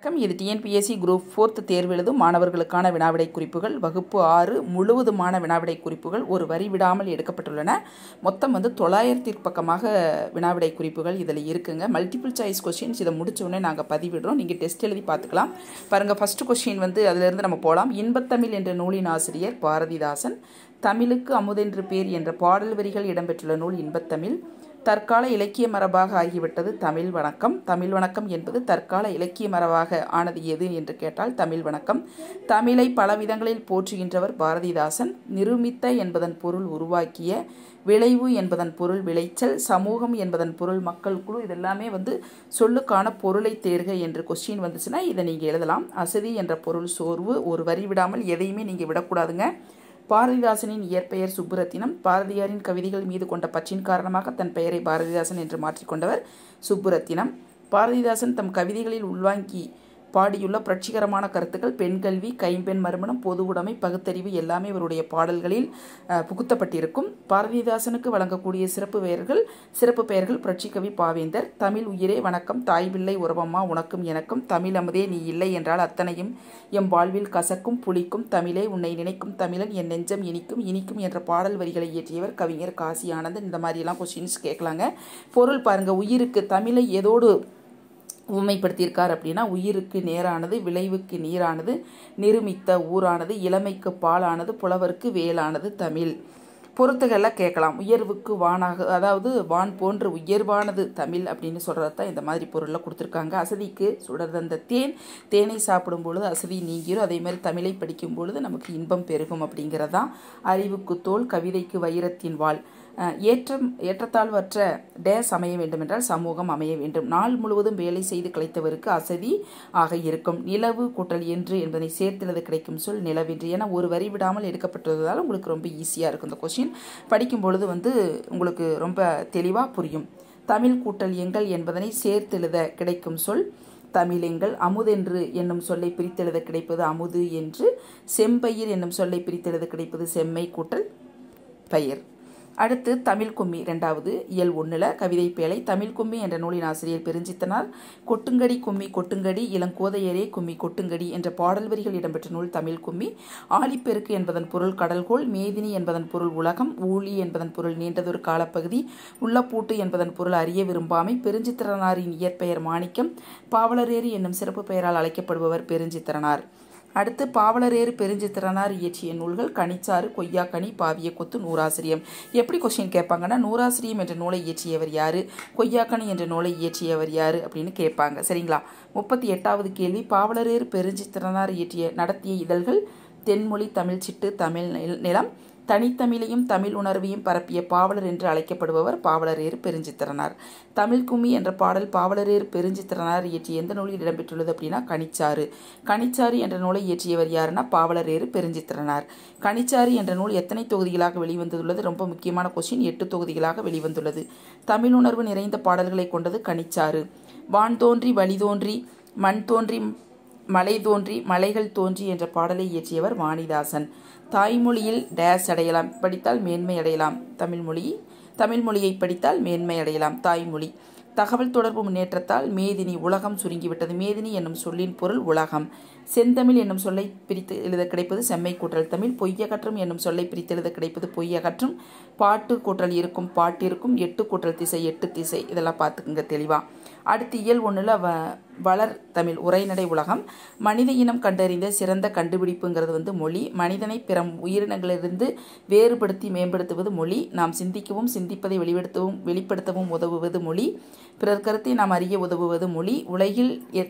வணக்கம் இது TNPSC group fourth தேர்வு எழுதும் மாணவர்களுக்கான வினாவிடை குறிப்புகள் வகுப்பு ஆறு முழுவதுமான வினாவிடை குறிப்புகள் ஒரு வரி விடாமல் எடுக்கப்பட்டுள்ளன மொத்தம் வந்து தொள்ளாயிரத்திற்கு பக்கமாக வினாவிடை குறிப்புகள் இதில் இருக்குங்க மல்டிபிள் சாய்ஸ் கொஷின்ஸ் இதை முடிச்ச உடனே நாங்கள் பதிவிடுறோம் நீங்கள் டெஸ்ட் எழுதி பார்த்துக்கலாம் பாருங்கள் ஃபஸ்ட்டு கொஷின் வந்து அதிலிருந்து நம்ம போகலாம் இன்பத்தமிழ் என்ற நூலின் ஆசிரியர் பாரதிதாசன் தமிழுக்கு அமுதென்று பேர் என்ற பாடல் வரிகள் இடம்பெற்றுள்ள நூல் இன்பத்தமிழ் தற்கால இலக்கிய மரபாக ஆகிவிட்டது தமிழ் வணக்கம் தமிழ் வணக்கம் என்பது தற்கால இலக்கிய மரபாக ஆனது எது என்று கேட்டால் தமிழ் வணக்கம் தமிழை பல விதங்களில் போற்றுகின்றவர் பாரதிதாசன் நிருமித்த என்பதன் பொருள் உருவாக்கிய விளைவு என்பதன் பொருள் விளைச்சல் சமூகம் என்பதன் பொருள் மக்கள் குழு இதெல்லாமே வந்து சொல்லுக்கான பொருளை தேர்க என்று கொஸ்டின் வந்துச்சுன்னா இதை நீங்கள் எழுதலாம் அசதி என்ற பொருள் சோர்வு ஒரு வரி விடாமல் எதையுமே நீங்கள் விடக்கூடாதுங்க பாரதிதாசனின் இயற்பெயர் சுப்புரத்தினம் பாரதியாரின் கவிதைகள் மீது கொண்ட பற்றின் காரணமாக தன் பெயரை பாரதிதாசன் என்று மாற்றிக்கொண்டவர் சுப்புரத்தினம் பாரதிதாசன் தம் கவிதைகளில் உள்வாங்கி பாடியுள்ள புரட்சிகரமான கருத்துக்கள் பெண் கல்வி கைம்பெண் மறுமணம் பொது உடைமை பகுத்தறிவு எல்லாமே இவருடைய பாடல்களில் புகுத்தப்பட்டிருக்கும் பாரதிதாசனுக்கு வழங்கக்கூடிய சிறப்பு பெயர்கள் சிறப்பு பெயர்கள் புரட்சிக்கவி பாவேந்தர் தமிழ் உயிரே வணக்கம் தாய் பிள்ளை உறவம்மா உனக்கும் எனக்கும் தமிழ் அமுதே நீ இல்லை என்றால் அத்தனையும் எம் வாழ்வில் கசக்கும் புளிக்கும் தமிழே உன்னை நினைக்கும் தமிழன் என் நெஞ்சம் இனிக்கும் இனிக்கும் என்ற பாடல் வரிகளை இயற்றியவர் கவிஞர் காசி ஆனந்தன் இந்த மாதிரியெல்லாம் கொஸ்டின்ஸ் கேட்கலாங்க பொருள் பாருங்கள் உயிருக்கு தமிழை ஏதோடு உண்மைப்படுத்தியிருக்கார் அப்படின்னா உயிருக்கு நேரானது விளைவுக்கு நீரானது நிருமித்த ஊரானது இளமைக்கு பாலானது புலவருக்கு வேளானது தமிழ் பொறுத்துகளில் கேட்கலாம் உயர்வுக்கு வானாக அதாவது வான் போன்ற உயர்வானது தமிழ் அப்படின்னு சொல்கிறது தான் இந்த மாதிரி பொருளில் கொடுத்துருக்காங்க அசதிக்கு சுடர்தந்த தேன் தேனை சாப்பிடும் பொழுது அசதி நீங்கிரும் அதே மாதிரி தமிழை படிக்கும் பொழுது நமக்கு இன்பம் பெருகும் அப்படிங்கிறதான் அறிவுக்கு தோல் கவிதைக்கு வைரத்தின் வாழ் ஏற்றம் ஏற்றத்தாழ்வற்ற டேஸ் அமைய வேண்டுமென்றால் சமூகம் அமைய வேண்டும் நாள் முழுவதும் வேலை செய்து கலைத்தவருக்கு அசதி ஆக இருக்கும் நிலவு கூட்டல் என்று என்பதை சேர்த்தெழுத கிடைக்கும் சொல் நிலவென்று ஏன்னா ஒரு வரி விடாமல் எடுக்கப்பட்டதால் உங்களுக்கு ரொம்ப ஈஸியாக இருக்கும் இந்த கொஷின் படிக்கும் பொழுது வந்து உங்களுக்கு ரொம்ப தெளிவாக புரியும் தமிழ் கூட்டல் எங்கள் என்பதனை சேர்த்தெழுத கிடைக்கும் சொல் தமிழெங்கள் அமுதென்று என்னும் சொல்லை பிரித்தெழுத கிடைப்பது அமுது என்று செம்பயிர் என்னும் சொல்லை பிரித்தெழுத கிடைப்பது செம்மை கூட்டல் பயிர் அடுத்து தமிழ் கும்மி ரெண்டாவது இயல் ஒன்றில் கவிதை பேழை தமிழ் கும்மி என்ற நூலின் ஆசிரியர் பெருஞ்சித்தனார் கொட்டுங்கடி கும்மி கொட்டுங்கடி இளங்கோதையரே கும்மி கொட்டுங்கடி என்ற பாடல் வரிகள் இடம்பெற்ற நூல் தமிழ் கும்மி ஆழிப்பெருக்கு என்பதன் பொருள் கடல்கோள் மேதினி என்பதன் பொருள் உலகம் ஊழி என்பதன் பொருள் நீண்டதொரு காலப்பகுதி உள்ளப்பூட்டு என்பதன் பொருள் அறிய விரும்பாமை பெருஞ்சித்திரனாரின் இயற்பெயர் மாணிக்கம் பாவலரேரி என்னும் சிறப்பு பெயரால் அழைக்கப்படுபவர் பெருஞ்சித்திரனார் அடுத்து பாவலரேறு பெருஞ்சித்திரனார் இயற்றிய நூல்கள் கனிச்சாறு கொய்யாக்கனி பாவிய கொத்து நூறாசிரியம் எப்படி கொஸ்டின் கேட்பாங்கன்னா நூறாசிரியம் என்ற நூலை இயற்றியவர் யாரு கொய்யாக்கனி என்ற நூலை இயற்றியவர் யாரு அப்படின்னு கேட்பாங்க சரிங்களா முப்பத்தி எட்டாவது கேள்வி பாவலரேறு பெருஞ்சித்திரனார் இயற்றிய நடத்திய இதழ்கள் தென்மொழி தமிழ் சிட்டு தமிழ் நிலம் தனித்தமிழையும் தமிழ் உணர்வையும் பரப்பிய பாவலர் என்று அழைக்கப்படுபவர் பாவலரேறு பெருஞ்சித்திரனார் தமிழ் கும்மி என்ற பாடல் பாவலரேறு பெருஞ்சித்திரனார் இயற்றிய எந்த நூலில் இடம்பெற்றுள்ளது அப்படின்னா கனிச்சாறு கனிச்சாறு என்ற நூலை இயற்றியவர் யாருன்னா பாவலரேறு பெருஞ்சித்திரனார் கனிச்சாறு என்ற நூல் எத்தனை தொகுதிகளாக வெளிவந்துள்ளது ரொம்ப முக்கியமான கொஸ்டின் எட்டு தொகுதிகளாக வெளிவந்துள்ளது தமிழ் உணர்வு நிறைந்த பாடல்களை கொண்டது கனிச்சாறு வான் தோன்றி வழி தோன்றி மண் தோன்றி மலை தோன்றி மலைகள் தோன்றி என்ற பாடலை இயற்றியவர் வாணிதாசன் தாய்மொழியில் டேஸ் அடையலாம் படித்தால் மேன்மை அடையலாம் தமிழ்மொழி தமிழ் மொழியை படித்தால் மேன்மை அடையலாம் தாய்மொழி தகவல் தொடர்பு முன்னேற்றத்தால் மேதினி உலகம் சுருங்கிவிட்டது மேதினி என்னும் சொல்லின் பொருள் உலகம் செந்தமிழ் என்னும் சொல்லை பிரித்து எழுத கிடைப்பது செம்மை கூற்றல் தமிழ் பொய்யகற்றும் என்னும் சொல்லை பிரித்து எழுத கிடைப்பது பொய்யகற்றும் பாட்டு கூற்றல் இருக்கும் பாட்டிருக்கும் எட்டு கூற்றல் திசை எட்டு திசை இதெல்லாம் பார்த்துக்குங்க தெளிவாக அடுத்து இயல் ஒன்றில் வ வளர் தமிழ் உரைநடை உலகம் மனித இனம் கண்டறிந்த சிறந்த கண்டுபிடிப்புங்கிறது வந்து மொழி மனிதனை பிற உயிரினங்களிலிருந்து வேறுபடுத்தி மேம்படுத்துவது மொழி நாம் சிந்திக்கவும் சிந்திப்பதை வெளிப்படுத்தவும் வெளிப்படுத்தவும் உதவுவது மொழி பிறர் கருத்தை நாம் அறிய உதவுவது மொழி உலகில்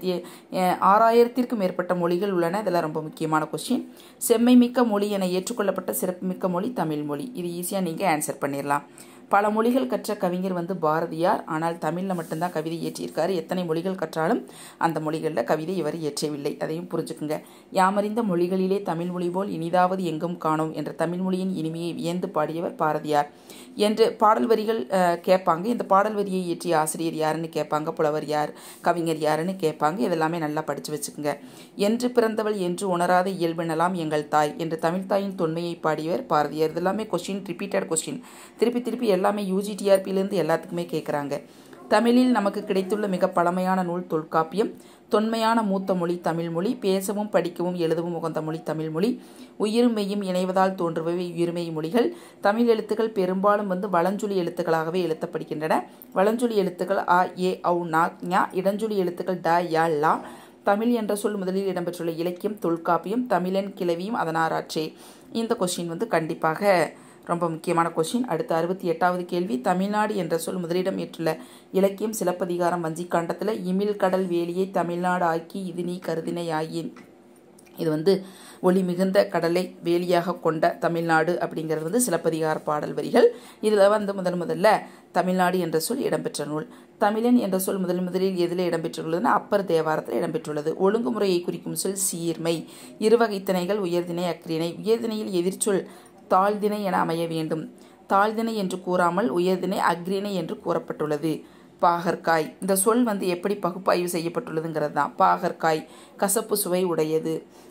ஆறாயிரத்திற்கும் மேற்பட்ட மொழிகள் உள்ளன இதெல்லாம் ரொம்ப முக்கியமான கொஸ்டின் செம்மை மிக்க மொழி என ஏற்றுக்கொள்ளப்பட்ட சிறப்புமிக்க மொழி தமிழ் மொழி இது ஈஸியாக நீங்கள் ஆன்சர் பண்ணிடலாம் பல மொழிகள் கற்ற கவிஞர் வந்து பாரதியார் ஆனால் தமிழில் மட்டும்தான் கவிதை இயற்றியிருக்காரு எத்தனை மொழிகள் கற்றாலும் அந்த மொழிகளில் கவிதை இவர் இயற்றவில்லை அதையும் புரிஞ்சுக்குங்க யாமறிந்த மொழிகளிலே தமிழ் மொழி போல் இனிதாவது எங்கும் காணோம் என்ற தமிழ் மொழியின் இனிமையை வியந்து பாடியவர் பாரதியார் என்று பாடல் வரிகள் கேட்பாங்க இந்த பாடல் வரியை இயற்றிய ஆசிரியர் யாருன்னு கேட்பாங்க புலவர் யார் கவிஞர் யாருன்னு கேட்பாங்க இதெல்லாமே நல்லா படித்து வச்சுக்கோங்க என்று பிறந்தவள் என்று உணராத இயல்பினலாம் எங்கள் தாய் என்று தமிழ் தாயின் தொன்மையை பாடியவர் பாரதியார் இதெல்லாமே கொஸ்டின் ரிப்பீட்டட் கொஸ்டின் திருப்பி திருப்பி எல்லாமே யூஜிடிஆர்பிலேருந்து எல்லாத்துக்குமே கேட்குறாங்க தமிழில் நமக்கு கிடைத்துள்ள மிக பழமையான நூல் தொல்காப்பியம் தொன்மையான மூத்த மொழி தமிழ் மொழி பேசவும் படிக்கவும் எழுதவும் உகந்த மொழி தமிழ் மொழி உயிர்மெய்யும் இணைவதால் தோன்றுபவை உயிர்மெய் மொழிகள் தமிழ் எழுத்துக்கள் பெரும்பாலும் வந்து வளஞ்சொலி எழுத்துக்களாகவே எழுத்தப்படுகின்றன வளஞ்சொலி எழுத்துக்கள் அ ஏ ஔ நா ஞா இடஞ்சொலி எழுத்துக்கள் ட ய லா தமிழ் என்ற சொல் முதலில் இடம்பெற்றுள்ள இலக்கியம் தொல்காப்பியம் தமிழன் கிளவியும் அதனாராற்றே இந்த கொஸ்டின் வந்து கண்டிப்பாக ரொம்ப முக்கியமான கொஸ்டின் அடுத்த அறுபத்தி எட்டாவது கேள்வி தமிழ்நாடு என்ற சொல் முதலிடம் ஏற்றுள்ள இலக்கியம் சிலப்பதிகாரம் வஞ்சிக்காண்டத்தில் இமில் கடல் வேலியை தமிழ்நாடு ஆக்கி இது நீ கருதினை ஆயின் இது வந்து ஒளி மிகுந்த கடலை வேலியாக கொண்ட தமிழ்நாடு அப்படிங்கிறது வந்து சிலப்பதிகார பாடல் வரிகள் இதில் வந்து முதன் முதல்ல தமிழ்நாடு என்ற சொல் இடம்பெற்ற நூல் தமிழன் என்ற சொல் முதல் முதலில் எதில் இடம்பெற்றுள்ளதுன்னா அப்பர் தேவாரத்தில் இடம்பெற்றுள்ளது ஒழுங்குமுறையை குறிக்கும் சொல் சீர்மை இருவகைத்திணைகள் உயர்திணை அக்ரிணை உயர்திணையில் எதிர்ச்சொல் தாழ்திணை என அமைய வேண்டும் தாழ்திணை என்று கூறாமல் உயர்திணை அக்ரிணை என்று கூறப்பட்டுள்ளது பாகற்காய் இந்த சொல் வந்து எப்படி பகுப்பாய்வு செய்யப்பட்டுள்ளதுங்கிறது தான் பாகற்காய் கசப்பு சுவை உடையது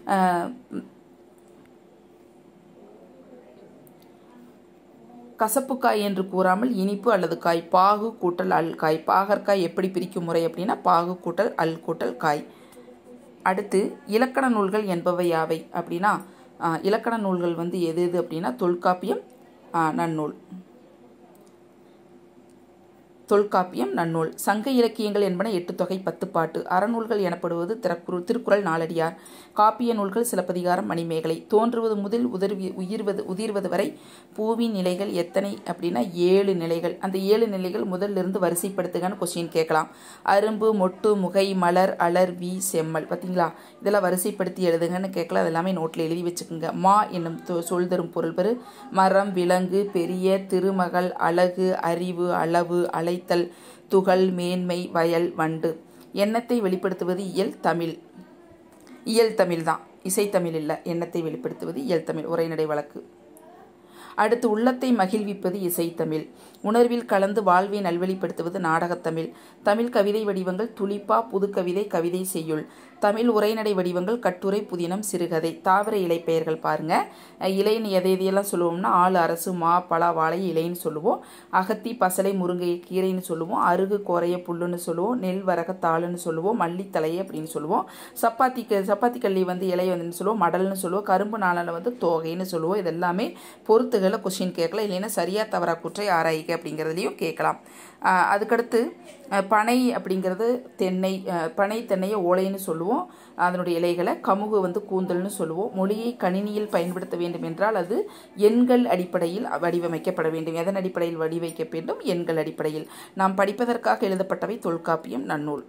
கசப்புக்காய் என்று கூறாமல் இனிப்பு அல்லது காய் பாகு கூட்டல் அல் காய் பாகற்காய் எப்படி பிரிக்கும் முறை அப்படின்னா பாகு கூட்டல் அல் கூட்டல் காய் அடுத்து இலக்கண நூல்கள் என்பவை யாவை அப்படின்னா இலக்கண நூல்கள் வந்து எது எது அப்படின்னா தொல்காப்பியம் நன்னூல் தொல்காப்பியம் நன்னூல் சங்க இலக்கியங்கள் என்பன எட்டு தொகை பத்து பாட்டு அறநூல்கள் எனப்படுவது திறக்குறு திருக்குறள் நாலடியார் காப்பிய நூல்கள் சிலப்பதிகாரம் மணிமேகலை தோன்றுவது முதல் உதர்வி உயிர்வது உதிர்வது வரை பூவின் நிலைகள் எத்தனை அப்படின்னா ஏழு நிலைகள் அந்த ஏழு நிலைகள் முதல்ல இருந்து வரிசைப்படுத்துகன்னு கொஸ்டின் கேட்கலாம் அரும்பு மொட்டு முகை மலர் அலர் வி செம்மல் பார்த்தீங்களா இதெல்லாம் வரிசைப்படுத்தி எழுதுங்கன்னு கேட்கலாம் அது எல்லாமே நோட்டில் எழுதி வச்சுக்கோங்க மா என்னும் சொல் தரும் பொருள் பெரு மரம் விலங்கு பெரிய திருமகள் அழகு அறிவு அளவு அலை அழைத்தல் துகள் மேன்மை வயல் வண்டு எண்ணத்தை வெளிப்படுத்துவது இயல் தமிழ் இயல் தமிழ் தான் இசைத்தமிழ் இல்லை எண்ணத்தை வெளிப்படுத்துவது இயல் தமிழ் உரைநடை வழக்கு அடுத்து உள்ளத்தை மகிழ்விப்பது இசைத்தமிழ் உணர்வில் கலந்து வாழ்வை நல்வழிப்படுத்துவது நாடகத்தமிழ் தமிழ் கவிதை வடிவங்கள் துளிப்பா புதுக்கவிதை கவிதை செய்யுள் தமிழ் உரைநடை வடிவங்கள் கட்டுரை புதினம் சிறுகதை தாவர இலை பெயர்கள் பாருங்க இலைன்னு எதை எதையெல்லாம் சொல்லுவோம்னா ஆள் அரசு மா பலா வாழை இலைன்னு சொல்லுவோம் அகத்தி பசலை முருங்கை கீரைன்னு சொல்லுவோம் அருகு கோரைய புல்லுன்னு சொல்லுவோம் நெல் வரக தாளுன்னு சொல்லுவோம் மல்லித்தலை அப்படின்னு சொல்லுவோம் சப்பாத்தி சப்பாத்தி கள்ளி வந்து இலை வந்து சொல்லுவோம் மடல்னு சொல்லுவோம் கரும்பு நாளில் வந்து தோகைன்னு சொல்லுவோம் இது எல்லாமே பொறுத்துகளை கொஸ்டின் கேட்கலாம் இல்லைன்னா சரியா தவறா குற்றை ஆராய்க அப்படிங்கிறதுலையும் கேட்கலாம் அதுக்கடுத்து பனை அப்படிங்கிறது தென்னை பனை தென்னையை ஓலைன்னு சொல்லுவோம் அதனுடைய இலைகளை கமுகு வந்து கூந்தல்னு சொல்லுவோம் மொழியை கணினியில் பயன்படுத்த வேண்டும் என்றால் அது எண்கள் அடிப்படையில் வடிவமைக்கப்பட வேண்டும் எதன் அடிப்படையில் வடிவைக்க வேண்டும் எண்கள் அடிப்படையில் நாம் படிப்பதற்காக எழுதப்பட்டவை தொல்காப்பியம் நன்னூல்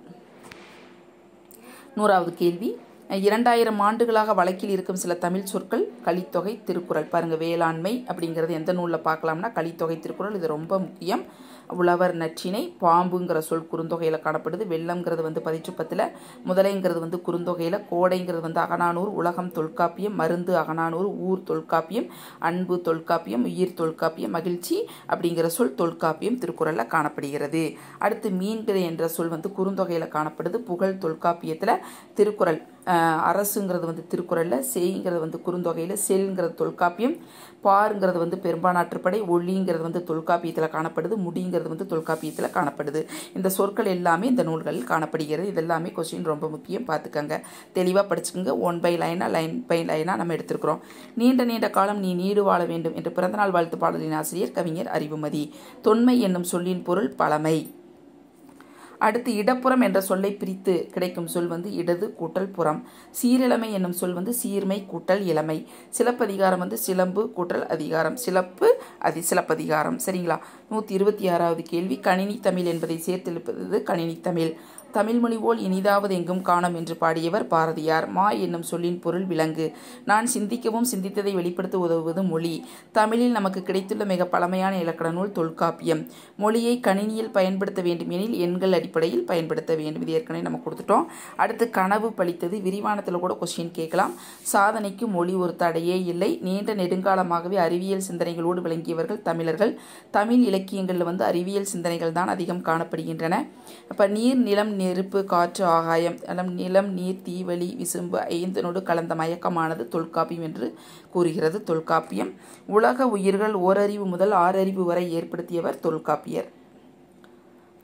நூறாவது கேள்வி இரண்டாயிரம் ஆண்டுகளாக வழக்கில் இருக்கும் சில தமிழ் சொற்கள் கலித்தொகை திருக்குறள் பாருங்கள் வேளாண்மை அப்படிங்கிறது எந்த நூலில் பார்க்கலாம்னா கலித்தொகை திருக்குறள் இது ரொம்ப முக்கியம் உழவர் நற்றினை பாம்புங்கிற சொல் குறுந்தொகையில் காணப்படுது வெள்ளம்ங்கிறது வந்து பதிற்றுப்பத்தில் முதலைங்கிறது வந்து குறுந்தொகையில் கோடைங்கிறது வந்து அகநானூர் உலகம் தொல்காப்பியம் மருந்து அகநானூர் ஊர் தொல்காப்பியம் அன்பு தொல்காப்பியம் உயிர் தொல்காப்பியம் மகிழ்ச்சி அப்படிங்கிற சொல் தொல்காப்பியம் திருக்குறளில் காணப்படுகிறது அடுத்து மீன்கிற என்ற சொல் வந்து குறுந்தொகையில் காணப்படுது புகழ் தொல்காப்பியத்தில் திருக்குறள் அரசுங்கிறது வந்து திருக்குறளில் செய்ங்கிறது வந்து குறுந்தொகையில் செல்ங்கிறது தொல்காப்பியம் பாருங்கிறது வந்து பெரும்பானாற்றுப்படை ஒளிங்கிறது வந்து தொல்காப்பியத்தில் காணப்படுது முடிங்கிறது வந்து தொல்காப்பியத்தில் காணப்படுது இந்த சொற்கள் எல்லாமே இந்த நூல்களில் காணப்படுகிறது இது எல்லாமே கொஸ்டின் ரொம்ப முக்கியம் பார்த்துக்கங்க தெளிவாக படிச்சுக்கோங்க ஒன் பை லைனாக லைன் பை லைனாக நம்ம எடுத்திருக்கிறோம் நீண்ட நீண்ட காலம் நீ நீடு வாழ வேண்டும் என்று பிறந்தநாள் வாழ்த்து பாடலின் ஆசிரியர் கவிஞர் அறிவுமதி தொன்மை என்னும் சொல்லின் பொருள் பழமை அடுத்து இடப்புறம் என்ற சொல்லை பிரித்து கிடைக்கும் சொல் வந்து இடது கூட்டல் புறம் சீரிழமை என்னும் சொல் வந்து சீர்மை கூட்டல் இளமை சிலப்பதிகாரம் வந்து சிலம்பு கூட்டல் அதிகாரம் சிலப்பு அதி சிலப்பதிகாரம் சரிங்களா நூற்றி இருபத்தி ஆறாவது கேள்வி கணினி தமிழ் என்பதை சேர்த்தெழுப்பது கணினி தமிழ் தமிழ்மொழி போல் இனிதாவது எங்கும் காணோம் என்று பாடியவர் பாரதியார் மா என்னும் சொல்லின் பொருள் விலங்கு நான் சிந்திக்கவும் சிந்தித்ததை வெளிப்படுத்த உதவுவது மொழி தமிழில் நமக்கு கிடைத்துள்ள மிக பழமையான இலக்கண நூல் தொல்காப்பியம் மொழியை கணினியில் பயன்படுத்த வேண்டும் எனில் எண்கள் அடிப்படையில் பயன்படுத்த வேண்டும் இது ஏற்கனவே நம்ம கொடுத்துட்டோம் அடுத்து கனவு பழித்தது விரிவானத்தில் கூட கொஸ்டின் கேட்கலாம் சாதனைக்கு மொழி ஒரு தடையே இல்லை நீண்ட நெடுங்காலமாகவே அறிவியல் சிந்தனைகளோடு விளங்கியவர்கள் தமிழர்கள் தமிழ் இலக்கியங்களில் வந்து அறிவியல் சிந்தனைகள் தான் அதிகம் காணப்படுகின்றன அப்போ நீர் நிலம் நெருப்பு காற்று ஆகாயம் நிலம் நிலம் நீர் தீவழி விசும்பு ஐந்தனோடு கலந்த மயக்கமானது தொல்காப்பியம் என்று கூறுகிறது தொல்காப்பியம் உலக உயிர்கள் ஓரறிவு முதல் ஆறறிவு வரை ஏற்படுத்தியவர் தொல்காப்பியர்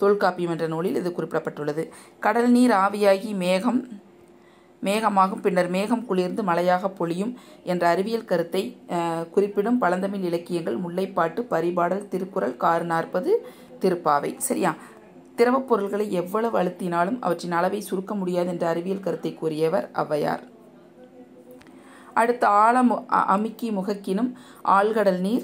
தொல்காப்பியம் என்ற நூலில் இது குறிப்பிடப்பட்டுள்ளது கடல் நீர் ஆவியாகி மேகம் மேகமாகும் பின்னர் மேகம் குளிர்ந்து மழையாக பொழியும் என்ற அறிவியல் கருத்தை அஹ், குறிப்பிடும் பழந்தமிழ் இலக்கியங்கள் முல்லைப்பாட்டு பரிபாடல் திருக்குறள் கார் நாற்பது திருப்பாவை சரியா திரவப் பொருள்களை எவ்வளவு அழுத்தினாலும் அவற்றின் அளவை சுருக்க முடியாது என்ற அறிவியல் கருத்தை கூறியவர் ஔவையார் அடுத்து ஆழ மு- அ- அமுக்கி முகக்கினும் ஆழ்கடல் நீர்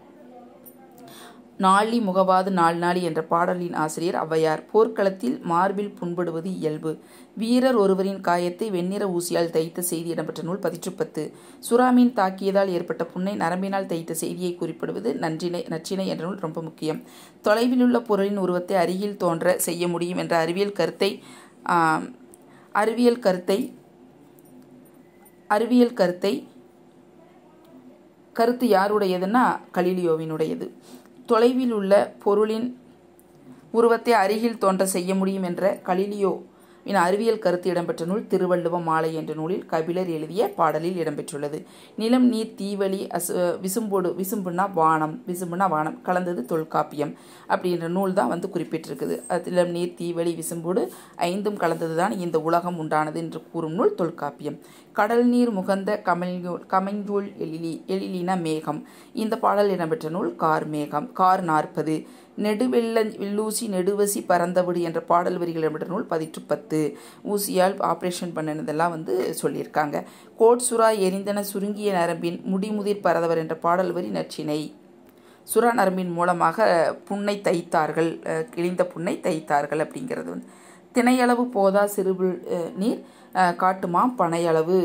நாளி முகவாது நாள் நாளி என்ற பாடலின் ஆசிரியர் ஔவையார் போர்க்களத்தில் மார்பில் புண்படுவது இயல்பு வீரர் ஒருவரின் காயத்தை வெண்ணிற ஊசியால் தைத்த செய்தி இடம்பெற்ற நூல் பதிற்றுப்பத்து சுறாமீன் தாக்கியதால் ஏற்பட்ட புண்ணை நரம்பினால் தைத்த செய்தியை குறிப்பிடுவது நன்றினை நற்றினை என்ற நூல் ரொம்ப முக்கியம் தொலைவிலுள்ள பொருளின் உருவத்தை அருகில் தோன்ற செய்ய முடியும் என்ற அறிவியல் கருத்தை ஆம், அறிவியல் கருத்தை அறிவியல் கருத்தை கருத்து யாருடையதுன்னா கலீலியோவினுடையது தொலைவில் உள்ள பொருளின் உருவத்தை அருகில் தோன்ற செய்ய முடியும் என்ற கலீலியோ வின் அறிவியல் கருத்து இடம்பெற்ற நூல் திருவள்ளுவ மாலை என்ற நூலில் கபிலர் எழுதிய பாடலில் இடம்பெற்றுள்ளது நிலம் நீர் தீவழி அசு விசும்போடு விசும்புனா வானம் விசும்புனா வானம் கலந்தது தொல்காப்பியம் அப்படின்ற நூல் தான் வந்து குறிப்பிட்டிருக்குது அது நிலம் நீர் தீவழி விசும்போடு ஐந்தும் கலந்தது தான் இந்த உலகம் உண்டானது என்று கூறும் நூல் தொல்காப்பியம் கடல் நீர் முகந்த கமல்யூல் கமைஞ்சூல் எழிலி எழிலின மேகம் இந்த பாடல் இடம்பெற்ற நூல் கார் மேகம் கார் நாற்பது நெடுவெள்ள வில்லூசி நெடுவசி பறந்தவிடு என்ற பாடல் வரிகள் இடம்பெற்ற நூல் பதிற்று பத்து ஊசியால் ஆப்ரேஷன் பண்ணினதெல்லாம் வந்து சொல்லியிருக்காங்க கோட் சுறா எரிந்தன சுருங்கிய நரம்பின் முடிமுதிர் பரதவர் என்ற பாடல் வரி நச்சினை சுறா நரம்பின் மூலமாக புண்ணை தைத்தார்கள் அஹ், கிழிந்த புண்ணை தைத்தார்கள் அப்படிங்கிறது வந்து திணையளவு போதா சிறுபுல் அஹ், நீர் அஹ், காட்டுமா பனையளவு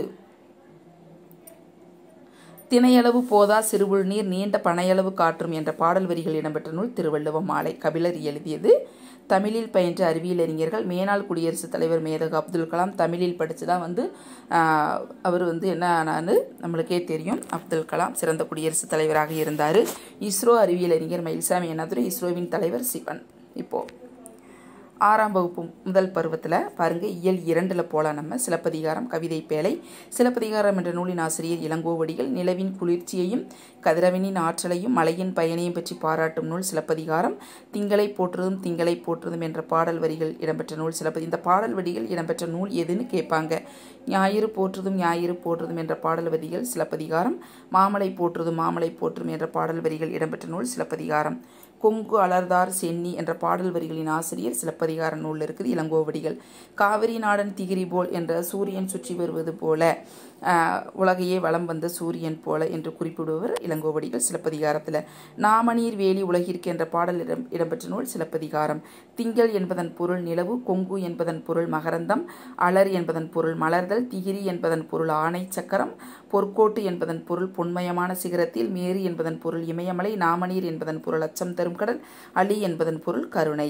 திணையளவு போதா சிறுபுல் நீர் நீண்ட பனையளவு காற்றும் என்ற பாடல் வரிகள் இடம்பெற்ற நூல் திருவள்ளுவ மாலை கபிலர் எழுதியது தமிழில் பயின்ற அறிவியல் அறிஞர்கள் மேனாள் குடியரசுத் தலைவர் மேதகு அப்துல் கலாம் தமிழில் படித்து தான் வந்து ஆஹ், அவர் வந்து என்ன ஆனான்னு நம்மளுக்கே தெரியும் அப்துல் கலாம் சிறந்த குடியரசுத் தலைவராக இருந்தார் இஸ்ரோ அறிவியல் அறிஞர் மயில்சாமி அண்ணாதுரை இஸ்ரோவின் தலைவர் சிவன் இப்போது ஆறாம் வகுப்பு முதல் பருவத்தில் பாருங்க இயல் இரண்டில் போகலாம் நம்ம சிலப்பதிகாரம் கவிதை பேழை சிலப்பதிகாரம் என்ற நூலின் ஆசிரியர் இளங்கோவடிகள் நிலவின் குளிர்ச்சியையும் கதிரவனின் ஆற்றலையும் மலையின் பயனையும் பற்றி பாராட்டும் நூல் சிலப்பதிகாரம் திங்களை போற்றுதும் திங்களை போற்றுதும் என்ற பாடல் வரிகள் இடம்பெற்ற நூல் சிலப்பதி இந்த பாடல் வரிகள் இடம்பெற்ற நூல் எதுன்னு கேட்பாங்க ஞாயிறு போற்றுதும் ஞாயிறு போற்றுதும் என்ற பாடல் வரிகள் சிலப்பதிகாரம் மாமலை போற்றுதும் மாமலை போற்றும் என்ற பாடல் வரிகள் இடம்பெற்ற நூல் சிலப்பதிகாரம் கொங்கு அலர்தார் சென்னி என்ற பாடல் வரிகளின் ஆசிரியர் சிலப்பதிகார நூல் இருக்குது இளங்கோவடிகள் காவிரி நாடன் திகிரி போல் என்ற சூரியன் சுற்றி வருவது போல ஆஹ், உலகையே வலம் வந்த சூரியன் போல என்று குறிப்பிடுபவர் இளங்கோவடிகள் சிலப்பதிகாரத்தில் நாமநீர் வேலி உலகிற்கு என்ற பாடல் இடம் இடம்பெற்ற நூல் சிலப்பதிகாரம் திங்கள் என்பதன் பொருள் நிலவு கொங்கு என்பதன் பொருள் மகரந்தம் அலர் என்பதன் பொருள் மலர்தல் திகிரி என்பதன் பொருள் ஆணை சக்கரம் பொற்கோட்டு என்பதன் பொருள் பொன்மயமான சிகரத்தில் மேரு என்பதன் பொருள் இமயமலை நாமநீர் என்பதன் பொருள் அச்சம் தரும் கடல் அலி என்பதன் பொருள் கருணை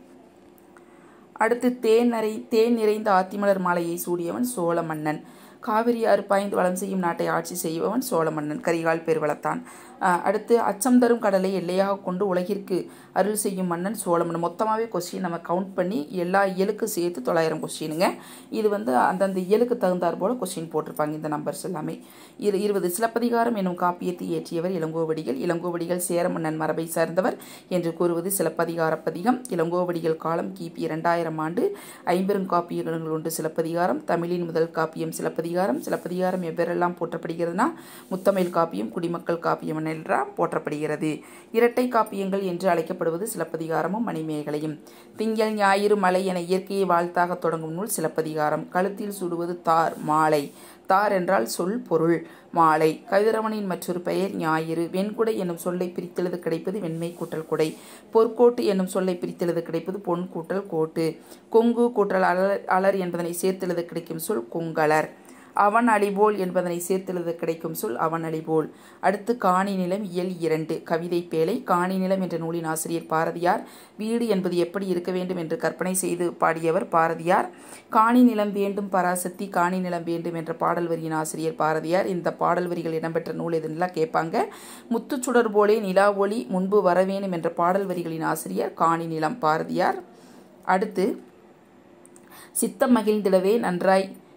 அடுத்து தேன் நிறை தேன் நிறைந்த ஆத்திமலர் மாலையை சூடியவன் சோழ மன்னன் காவிரியாறு பாய்ந்து வளம் செய்யும் நாட்டை ஆட்சி செய்பவன் சோழ மன்னன் கரிகால் பெருவளத்தான் அஹ் அடுத்து அச்சம் தரும் கடலை எல்லையாக கொண்டு உலகிற்கு அருள் செய்யும் மன்னன் சோழ மன்னன் மொத்தமாகவே கொஸ்டின் நம்ம கவுண்ட் பண்ணி எல்லா இயலுக்கு சேர்த்து தொள்ளாயிரம் கொஸ்டினுங்க இது வந்து அந்தந்த இயலுக்கு தகுந்தாற் போல கொஸ்டின் போட்டிருப்பாங்க இந்த நம்பர்ஸ் எல்லாமே இரு இருபது சிலப்பதிகாரம் எனும் காப்பியத்தை இயற்றியவர் இளங்கோவடிகள் இளங்கோவடிகள் சேர மன்னன் மரபை சார்ந்தவர் என்று கூறுவது சிலப்பதிகார பதிகம் இளங்கோவடிகள் காலம் கிபி இரண்டாயிரம் ஆண்டு ஐம்பெரும் காப்பியங்கள் உண்டு சிலப்பதிகாரம் தமிழின் முதல் காப்பியம் சிலப்பதிகாரம் சிலப்பதிகாரம் எவ்வேறெல்லாம் போற்றப்படுகிறதுனா முத்தமிழ் காப்பியம் குடிமக்கள் காப்பியம் என்றெல்லாம் போற்றப்படுகிறது இரட்டை காப்பியங்கள் என்று அழைக்கப்படுவது சிலப்பதிகாரமும் மணிமேகலையும் திங்கள் ஞாயிறு மலை என இயற்கையை வாழ்த்தாக தொடங்கும் நூல் சிலப்பதிகாரம் கழுத்தில் சுடுவது தார் மாலை தார் என்றால் சொல் பொருள் மாலை கதிரவனின் மற்றொரு பெயர் ஞாயிறு வெண்குடை என்னும் சொல்லை பிரித்தெழுது கிடைப்பது வெண்மை கூட்டல் குடை பொற்கோட்டு என்னும் சொல்லை பிரித்தெழுது கிடைப்பது பொன் கூட்டல் கோட்டு கொங்கு கூட்டல் அலர் அலர் என்பதனை சேர்த்தெழுத கிடைக்கும் சொல் கொங்கலர் அவன் அழிபோல் என்பதனை சேர்த்தெழுத கிடைக்கும் சொல் அவன் அழிபோல் அடுத்து காணி நிலம் இயல் இரண்டு கவிதை பேழை காணி நிலம் என்ற நூலின் ஆசிரியர் பாரதியார் வீடு என்பது எப்படி இருக்க வேண்டும் என்று கற்பனை செய்து பாடியவர் பாரதியார் காணி நிலம் வேண்டும் பராசக்தி காணி நிலம் வேண்டும் என்ற பாடல் வரியின் ஆசிரியர் பாரதியார் இந்த பாடல் வரிகள் இடம்பெற்ற நூல் எதுலாம் கேட்பாங்க முத்துச்சுடர் போலே நிலா ஒளி முன்பு வரவேணும் என்ற பாடல் வரிகளின் ஆசிரியர் காணி நிலம் பாரதியார் அடுத்து சித்தம் மகிழ்ந்திடவே நன்றாய்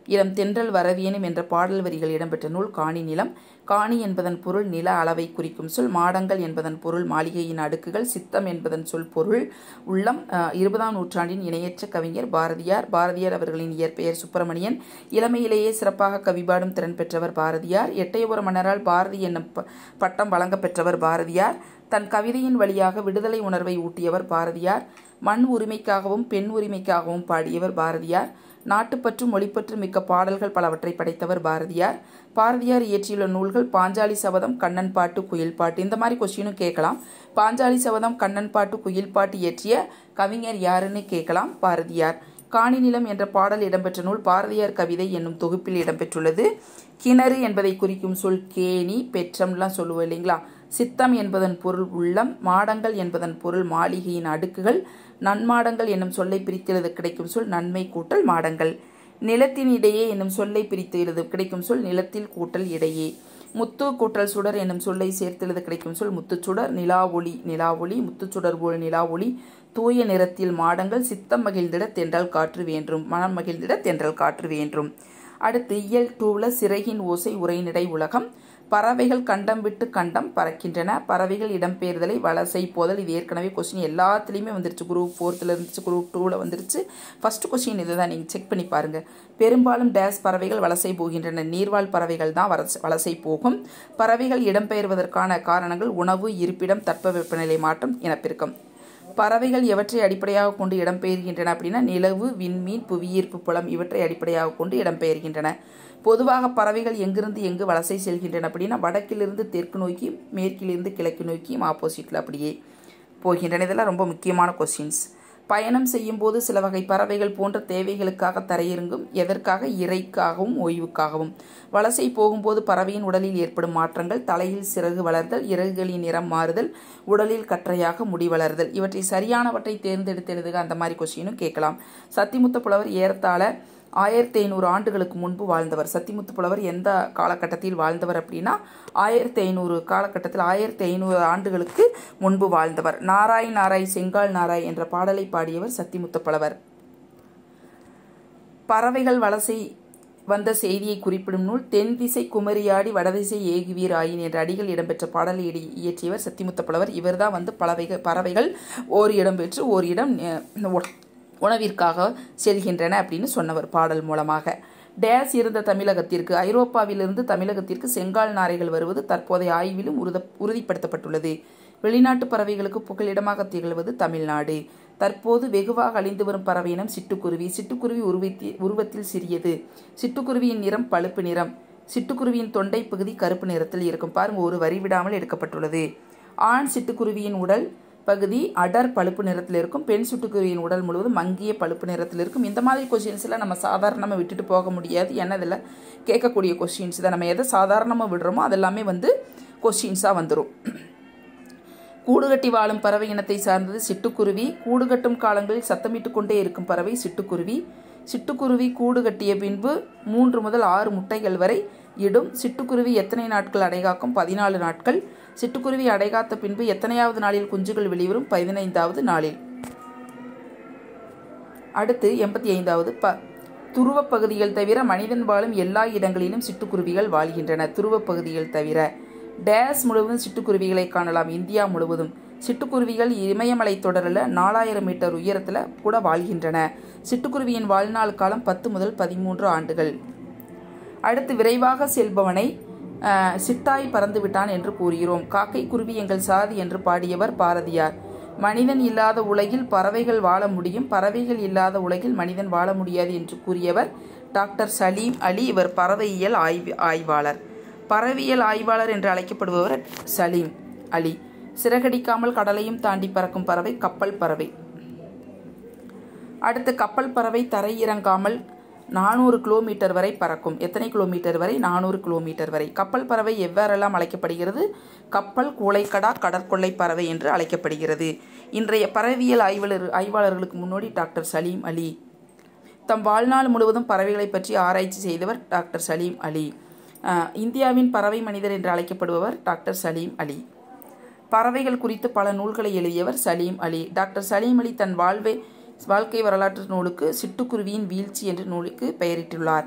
இளம் தென்றல் வரவியனும் என்ற பாடல் வரிகள் இடம்பெற்ற நூல் காணி நிலம் காணி என்பதன் பொருள் நில அளவை குறிக்கும் சொல் மாடங்கள் என்பதன் பொருள் மாளிகையின் அடுக்குகள் சித்தம் என்பதன் சொல் பொருள் உள்ளம் இருபதாம் நூற்றாண்டின் இணையற்ற கவிஞர் பாரதியார் பாரதியார் அவர்களின் இயற்பெயர் சுப்பிரமணியன் இளமையிலேயே சிறப்பாக கவிபாடும் திறன் பெற்றவர் பாரதியார் எட்டயபுர மன்னரால் பாரதி என்னும் பட்டம் வழங்க பெற்றவர் பாரதியார் தன் கவிதையின் வழியாக விடுதலை உணர்வை ஊட்டியவர் பாரதியார் மண் உரிமைக்காகவும் பெண் உரிமைக்காகவும் பாடியவர் பாரதியார் நாட்டுப்பற்று மொழிப்பற்று மிக்க பாடல்கள் பலவற்றை படைத்தவர் பாரதியார் பாரதியார் இயற்றியுள்ள நூல்கள் பாஞ்சாலி சபதம் கண்ணன் பாட்டு குயில் பாட்டு இந்த மாதிரி கொஸ்டினும் கேட்கலாம் பாஞ்சாலி சபதம் கண்ணன் பாட்டு குயில் பாட்டு இயற்றிய கவிஞர் யாருன்னு கேட்கலாம் பாரதியார் காணி நிலம் என்ற பாடல் இடம்பெற்ற நூல் பாரதியார் கவிதை என்னும் தொகுப்பில் இடம்பெற்றுள்ளது கிணறு என்பதை குறிக்கும் சொல் கேணி பெற்றம்லாம் சொல்லுவோம் இல்லைங்களா சித்தம் என்பதன் பொருள் உள்ளம் மாடங்கள் என்பதன் பொருள் மாளிகையின் அடுக்குகள் நன்மாடங்கள் என்னும் சொல்லை பிரித்தெழுத கிடைக்கும் சொல் நன்மை கூட்டல் மாடங்கள் நிலத்தின் இடையே என்னும் சொல்லை பிரித்து எழுத கிடைக்கும் சொல் நிலத்தில் கூட்டல் இடையே முத்து கூட்டல் சுடர் என்னும் சொல்லை சேர்த்தெழுத கிடைக்கும் சொல் முத்துச்சுடர் நிலா ஒளி நிலா ஒளி முத்துச்சுடர் போல் நிலா ஒளி தூய நிறத்தில் மாடங்கள் சித்தம் மகிழ்ந்திட தென்றல் காற்று வேண்டும் மனம் மகிழ்ந்திட தென்றல் காற்று வேண்டும் அடுத்து இயல் டூல சிறகின் ஓசை உரைநடை உலகம் பறவைகள் கண்டம் விட்டு கண்டம் பறக்கின்றன பறவைகள் இடம்பெயர்தலை வலசை போதல் இது ஏற்கனவே கொஸ்டின் எல்லாத்துலேயுமே வந்துருச்சு குரூப் ஃபோர்த்தில் இருந்துச்சு குரூப் டூவில் வந்துருச்சு ஃபஸ்ட்டு கொஸ்டின் இதுதான் நீங்கள் செக் பண்ணி பாருங்கள் பெரும்பாலும் டேஸ் பறவைகள் வலசை போகின்றன நீர்வாழ் பறவைகள் தான் வலசை போகும் பறவைகள் இடம்பெயர்வதற்கான காரணங்கள் உணவு இருப்பிடம் தட்பவெப்பநிலை மாற்றம் இனப்பெருக்கம் பறவைகள் எவற்றை அடிப்படையாக கொண்டு இடம்பெயர்கின்றன அப்படின்னா நிலவு விண்மீன் புவியீர்ப்பு புலம் இவற்றை அடிப்படையாக கொண்டு இடம்பெயர்கின்றன பொதுவாக பறவைகள் எங்கிருந்து எங்கு வலசை செல்கின்றன அப்படின்னா வடக்கிலிருந்து தெற்கு நோக்கி மேற்கிலிருந்து கிழக்கு நோக்கியும் ஆப்போசிட்டில் அப்படியே போகின்றன இதெல்லாம் ரொம்ப முக்கியமான கொஸ்டின்ஸ் பயணம் செய்யும் போது சில வகை பறவைகள் போன்ற தேவைகளுக்காக தரையிறங்கும் எதற்காக இறைக்காகவும் ஓய்வுக்காகவும் வலசை போகும்போது பறவையின் உடலில் ஏற்படும் மாற்றங்கள் தலையில் சிறகு வளர்தல் இறகுகளின் நிறம் மாறுதல் உடலில் கற்றையாக முடி வளர்தல் இவற்றை சரியானவற்றை தேர்ந்தெடுத்து எழுதுக அந்த மாதிரி கொஸ்டினும் கேட்கலாம் சத்திமுத்த புலவர் ஏறத்தாழ ஆயிரத்தி ஐநூறு ஆண்டுகளுக்கு முன்பு வாழ்ந்தவர் சத்திமுத்து புலவர் எந்த காலகட்டத்தில் வாழ்ந்தவர் அப்படின்னா ஆயிரத்தி ஐநூறு காலகட்டத்தில் ஆயிரத்தி ஐநூறு ஆண்டுகளுக்கு முன்பு வாழ்ந்தவர் நாராய் நாராய் செங்கால் நாராய் என்ற பாடலை பாடியவர் சத்திமுத்த புலவர் பறவைகள் வலசை வந்த செய்தியை குறிப்பிடும் நூல் தென் திசை குமரியாடி வடதிசை ஏகுவீர் ஆயின் என்ற அடிகள் இடம்பெற்ற பாடலை இயற்றியவர் சத்திமுத்த புலவர் இவர்தான் வந்து பறவைகள் பறவைகள் ஓர் இடம் பெற்று ஓர் இடம் உணவிற்காக செல்கின்றன அப்படின்னு சொன்னவர் பாடல் மூலமாக டேஸ் இருந்த தமிழகத்திற்கு ஐரோப்பாவிலிருந்து தமிழகத்திற்கு செங்கால் நாரைகள் வருவது தற்போதைய ஆய்விலும் உறுத உறுதிப்படுத்தப்பட்டுள்ளது வெளிநாட்டு பறவைகளுக்கு புகலிடமாக திகழ்வது தமிழ்நாடு தற்போது வெகுவாக அழிந்து வரும் பறவையினம் சிட்டுக்குருவி சிட்டுக்குருவி உருவத்தி உருவத்தில் சிறியது சிட்டுக்குருவியின் நிறம் பழுப்பு நிறம் சிட்டுக்குருவியின் தொண்டை பகுதி கருப்பு நிறத்தில் இருக்கும் பாருங்க ஒரு வரி விடாமல் எடுக்கப்பட்டுள்ளது ஆண் சிட்டுக்குருவியின் உடல் பகுதி அடர் பழுப்பு நிறத்தில் இருக்கும் பெண் சுட்டுக்குருவியின் உடல் முழுவதும் மங்கிய பழுப்பு நிறத்தில் இருக்கும் இந்த மாதிரி கொஸ்டின்ஸ்லாம் நம்ம சாதாரணமாக விட்டுட்டு போக முடியாது ஏன்னா இதில் கேட்கக்கூடிய கொஸ்டின்ஸ் தான் நம்ம எதை சாதாரணமாக விடுறோமோ அதெல்லாமே வந்து கொஸ்டின்ஸாக வந்துடும் கூடுகட்டி வாழும் பறவை இனத்தை சார்ந்தது சிட்டுக்குருவி கூடு கட்டும் காலங்களில் சத்தமிட்டு கொண்டே இருக்கும் பறவை சிட்டுக்குருவி சிட்டுக்குருவி கூடு கட்டிய பின்பு மூன்று முதல் ஆறு முட்டைகள் வரை இடும் சிட்டுக்குருவி எத்தனை நாட்கள் அடைகாக்கும் பதினாலு நாட்கள் சிட்டுக்குருவி அடைகாத்த பின்பு எத்தனையாவது நாளில் குஞ்சுகள் வெளிவரும் பதினைந்தாவது நாளில் அடுத்து எண்பத்தி ஐந்தாவது ப துருவ பகுதிகள் தவிர மனிதன் வாழும் எல்லா இடங்களிலும் சிட்டுக்குருவிகள் வாழ்கின்றன துருவ பகுதிகள் தவிர டேஸ் முழுவதும் சிட்டுக்குருவிகளை காணலாம் இந்தியா முழுவதும் சிட்டுக்குருவிகள் இமயமலை தொடரில் நாலாயிரம் மீட்டர் உயரத்தில் கூட வாழ்கின்றன சிட்டுக்குருவியின் வாழ்நாள் காலம் பத்து முதல் பதிமூன்று ஆண்டுகள் அடுத்து விரைவாக செல்பவனை சிட்டாய் பறந்து விட்டான் என்று கூறுகிறோம் காக்கை குருவி எங்கள் சாதி என்று பாடியவர் பாரதியார் மனிதன் இல்லாத உலகில் பறவைகள் வாழ முடியும் பறவைகள் இல்லாத உலகில் மனிதன் வாழ முடியாது என்று கூறியவர் டாக்டர் சலீம் அலி இவர் பறவையியல் ஆய்வு ஆய்வாளர் பறவையியல் ஆய்வாளர் என்று அழைக்கப்படுபவர் சலீம் அலி சிறகடிக்காமல் கடலையும் தாண்டி பறக்கும் பறவை கப்பல் பறவை அடுத்து கப்பல் பறவை தரையிறங்காமல் நானூறு கிலோமீட்டர் வரை பறக்கும் எத்தனை கிலோமீட்டர் வரை நானூறு கிலோமீட்டர் வரை கப்பல் பறவை எவ்வாறெல்லாம் அழைக்கப்படுகிறது கப்பல் கூளைக்கடா கடற்கொள்ளை பறவை என்று அழைக்கப்படுகிறது இன்றைய பறவையியல் ஆய்வாளர் ஆய்வாளர்களுக்கு முன்னோடி டாக்டர் சலீம் அலி தம் வாழ்நாள் முழுவதும் பறவைகளை பற்றி ஆராய்ச்சி செய்தவர் டாக்டர் சலீம் அலி இந்தியாவின் பறவை மனிதர் என்று அழைக்கப்படுபவர் டாக்டர் சலீம் அலி பறவைகள் குறித்து பல நூல்களை எழுதியவர் சலீம் அலி டாக்டர் சலீம் அலி தன் வாழ்வை வாழ்க்கை வரலாற்று நூலுக்கு சிட்டுக்குருவியின் வீழ்ச்சி என்ற நூலுக்கு பெயரிட்டுள்ளார்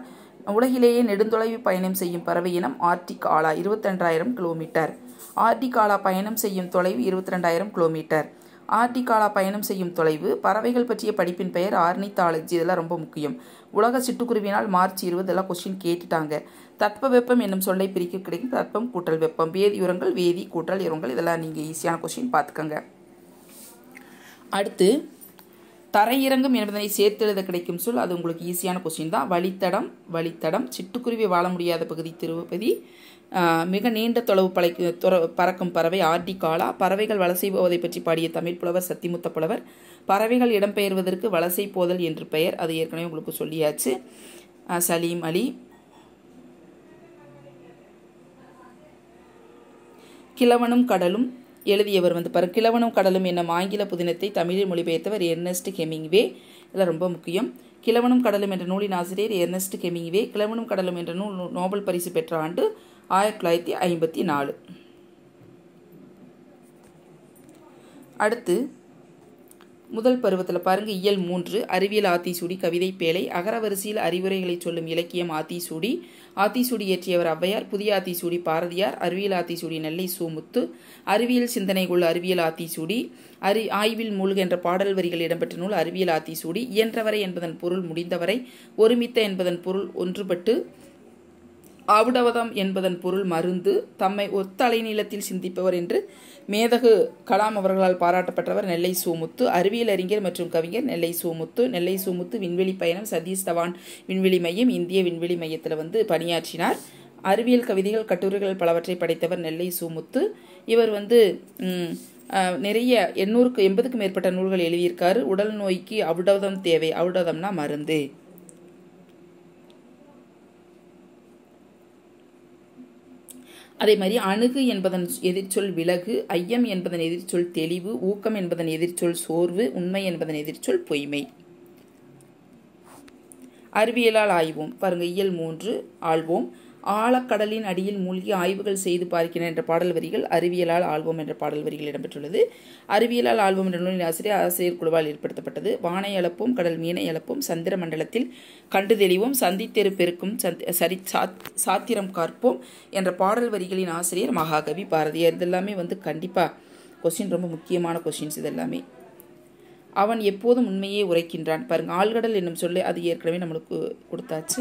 உலகிலேயே நெடுந்தொலைவு பயணம் செய்யும் பறவை இனம் ஆர்டிக் ஆலா இருபத்தெண்டாயிரம் கிலோமீட்டர் ஆர்டிக் ஆலா பயணம் செய்யும் தொலைவு இருபத்தி ரெண்டாயிரம் கிலோமீட்டர் ஆர்டிக் ஆலா பயணம் செய்யும் தொலைவு பறவைகள் பற்றிய படிப்பின் பெயர் ஆர்னித்தாலஜி இதெல்லாம் ரொம்ப முக்கியம் உலக சிட்டுக்குருவினால் மார்ச் இருபது இதெல்லாம் கொஸ்டின் கேட்டுட்டாங்க தட்ப வெப்பம் என்னும் சொல்லை பிரிக்க கிடைக்கும் தட்பம் கூட்டல் வெப்பம் வேதி உரங்கள் வேதி கூட்டல் உரங்கள் இதெல்லாம் நீங்கள் ஈஸியான கொஸ்டின் பார்த்துக்கோங்க அடுத்து தரையிறங்கும் என்பதனை சேர்த்தெழுத கிடைக்கும் சொல் அது உங்களுக்கு ஈஸியான கொஸ்டின் தான் வழித்தடம் வழித்தடம் சிட்டுக்குருவி வாழ முடியாத பகுதி திருப்பதி மிக நீண்ட தொலைவு பழைக்கு துற பறக்கும் பறவை ஆர்டிகாலா பறவைகள் வலசை போவதை பற்றி பாடிய தமிழ் புலவர் சத்திமுத்த புலவர் பறவைகள் இடம்பெயர்வதற்கு வலசை போதல் என்று பெயர் அது ஏற்கனவே உங்களுக்கு சொல்லியாச்சு சலீம் அலி கிழவனும் கடலும் எழுதியவர் வந்து பாரு கிழவனும் கடலும் என்னும் ஆங்கில புதினத்தை தமிழில் மொழிபெயர்த்தவர் எர்னஸ்ட் ஹெமிங்வே இதெல்லாம் ரொம்ப முக்கியம் கிழவனும் கடலும் என்ற நூலின் ஆசிரியர் எர்னஸ்ட் ஹெமிங்வே கிழவனும் கடலும் என்ற நூல் நோபல் பரிசு பெற்ற ஆண்டு ஆயிரத்தி தொள்ளாயிரத்தி ஐம்பத்தி நாலு அடுத்து முதல் பருவத்தில் பாருங்க இயல் மூன்று அறிவியல் ஆத்திசூடி கவிதை பேழை அகரவரிசையில் அறிவுரைகளை சொல்லும் இலக்கியம் ஆத்திசூடி ஆத்திசூடி இயற்றியவர் ஔவையார் புதிய ஆத்திசூடி பாரதியார் அறிவியல் ஆத்திசூடி நெல்லை சூமுத்து அறிவியல் சிந்தனைக்குள்ள அறிவியல் ஆத்திசூடி அறி ஆய்வில் மூழ்கு என்ற பாடல் வரிகள் இடம்பெற்ற நூல் அறிவியல் ஆத்திசூடி இயன்றவரை என்பதன் பொருள் முடிந்தவரை ஒருமித்த என்பதன் பொருள் ஒன்றுபட்டு ஆவுடவதம் என்பதன் பொருள் மருந்து தம்மை ஒத்த அலைநீளத்தில் சிந்திப்பவர் என்று மேதகு கலாம் அவர்களால் பாராட்டப்பட்டவர் நெல்லை சூமுத்து அறிவியல் அறிஞர் மற்றும் கவிஞர் நெல்லை சூமுத்து நெல்லை சூமுத்து விண்வெளி பயணம் சதீஷ் தவான் விண்வெளி மையம் இந்திய விண்வெளி மையத்தில் வந்து பணியாற்றினார் அறிவியல் கவிதைகள் கட்டுரைகள் பலவற்றை படைத்தவர் நெல்லை சூமுத்து இவர் வந்து நிறைய எண்ணூறுக்கு எண்பதுக்கும் மேற்பட்ட நூல்கள் எழுதியிருக்காரு உடல் நோய்க்கு அவுடதம் தேவை அவுடதம்னா மருந்து அதே மாதிரி அணுகு என்பதன் எதிர்ச்சொல் விலகு ஐயம் என்பதன் எதிர்ச்சொல் தெளிவு ஊக்கம் என்பதன் எதிர்ச்சொல் சோர்வு உண்மை என்பதன் எதிர்ச்சொல் பொய்மை அறிவியலால் ஆய்வோம் பாருங்க இயல் மூன்று ஆள்வோம் ஆழக்கடலின் அடியில் மூழ்கி ஆய்வுகள் செய்து பார்க்கிறேன் என்ற பாடல் வரிகள் அறிவியலால் ஆல்பம் என்ற பாடல் வரிகள் இடம்பெற்றுள்ளது அறிவியலால் ஆல்பம் என்ற நூலின் ஆசிரியர் ஆசிரியர் குழுவால் ஏற்படுத்தப்பட்டது வானை அளப்போம் கடல் மீனை அளப்போம் சந்திர மண்டலத்தில் கண்டு தெளிவோம் சந்தித்தெரு பெருக்கும் சரி சாத்திரம் காற்போம் என்ற பாடல் வரிகளின் ஆசிரியர் மகாகவி பாரதியார் இதெல்லாமே வந்து கண்டிப்பாக கொஸ்டின் ரொம்ப முக்கியமான கொஸ்டின்ஸ் இதெல்லாமே அவன் எப்போதும் உண்மையே உரைக்கின்றான் பாருங்க ஆழ்கடல் என்னும் சொல்லி அது ஏற்கனவே நம்மளுக்கு கொடுத்தாச்சு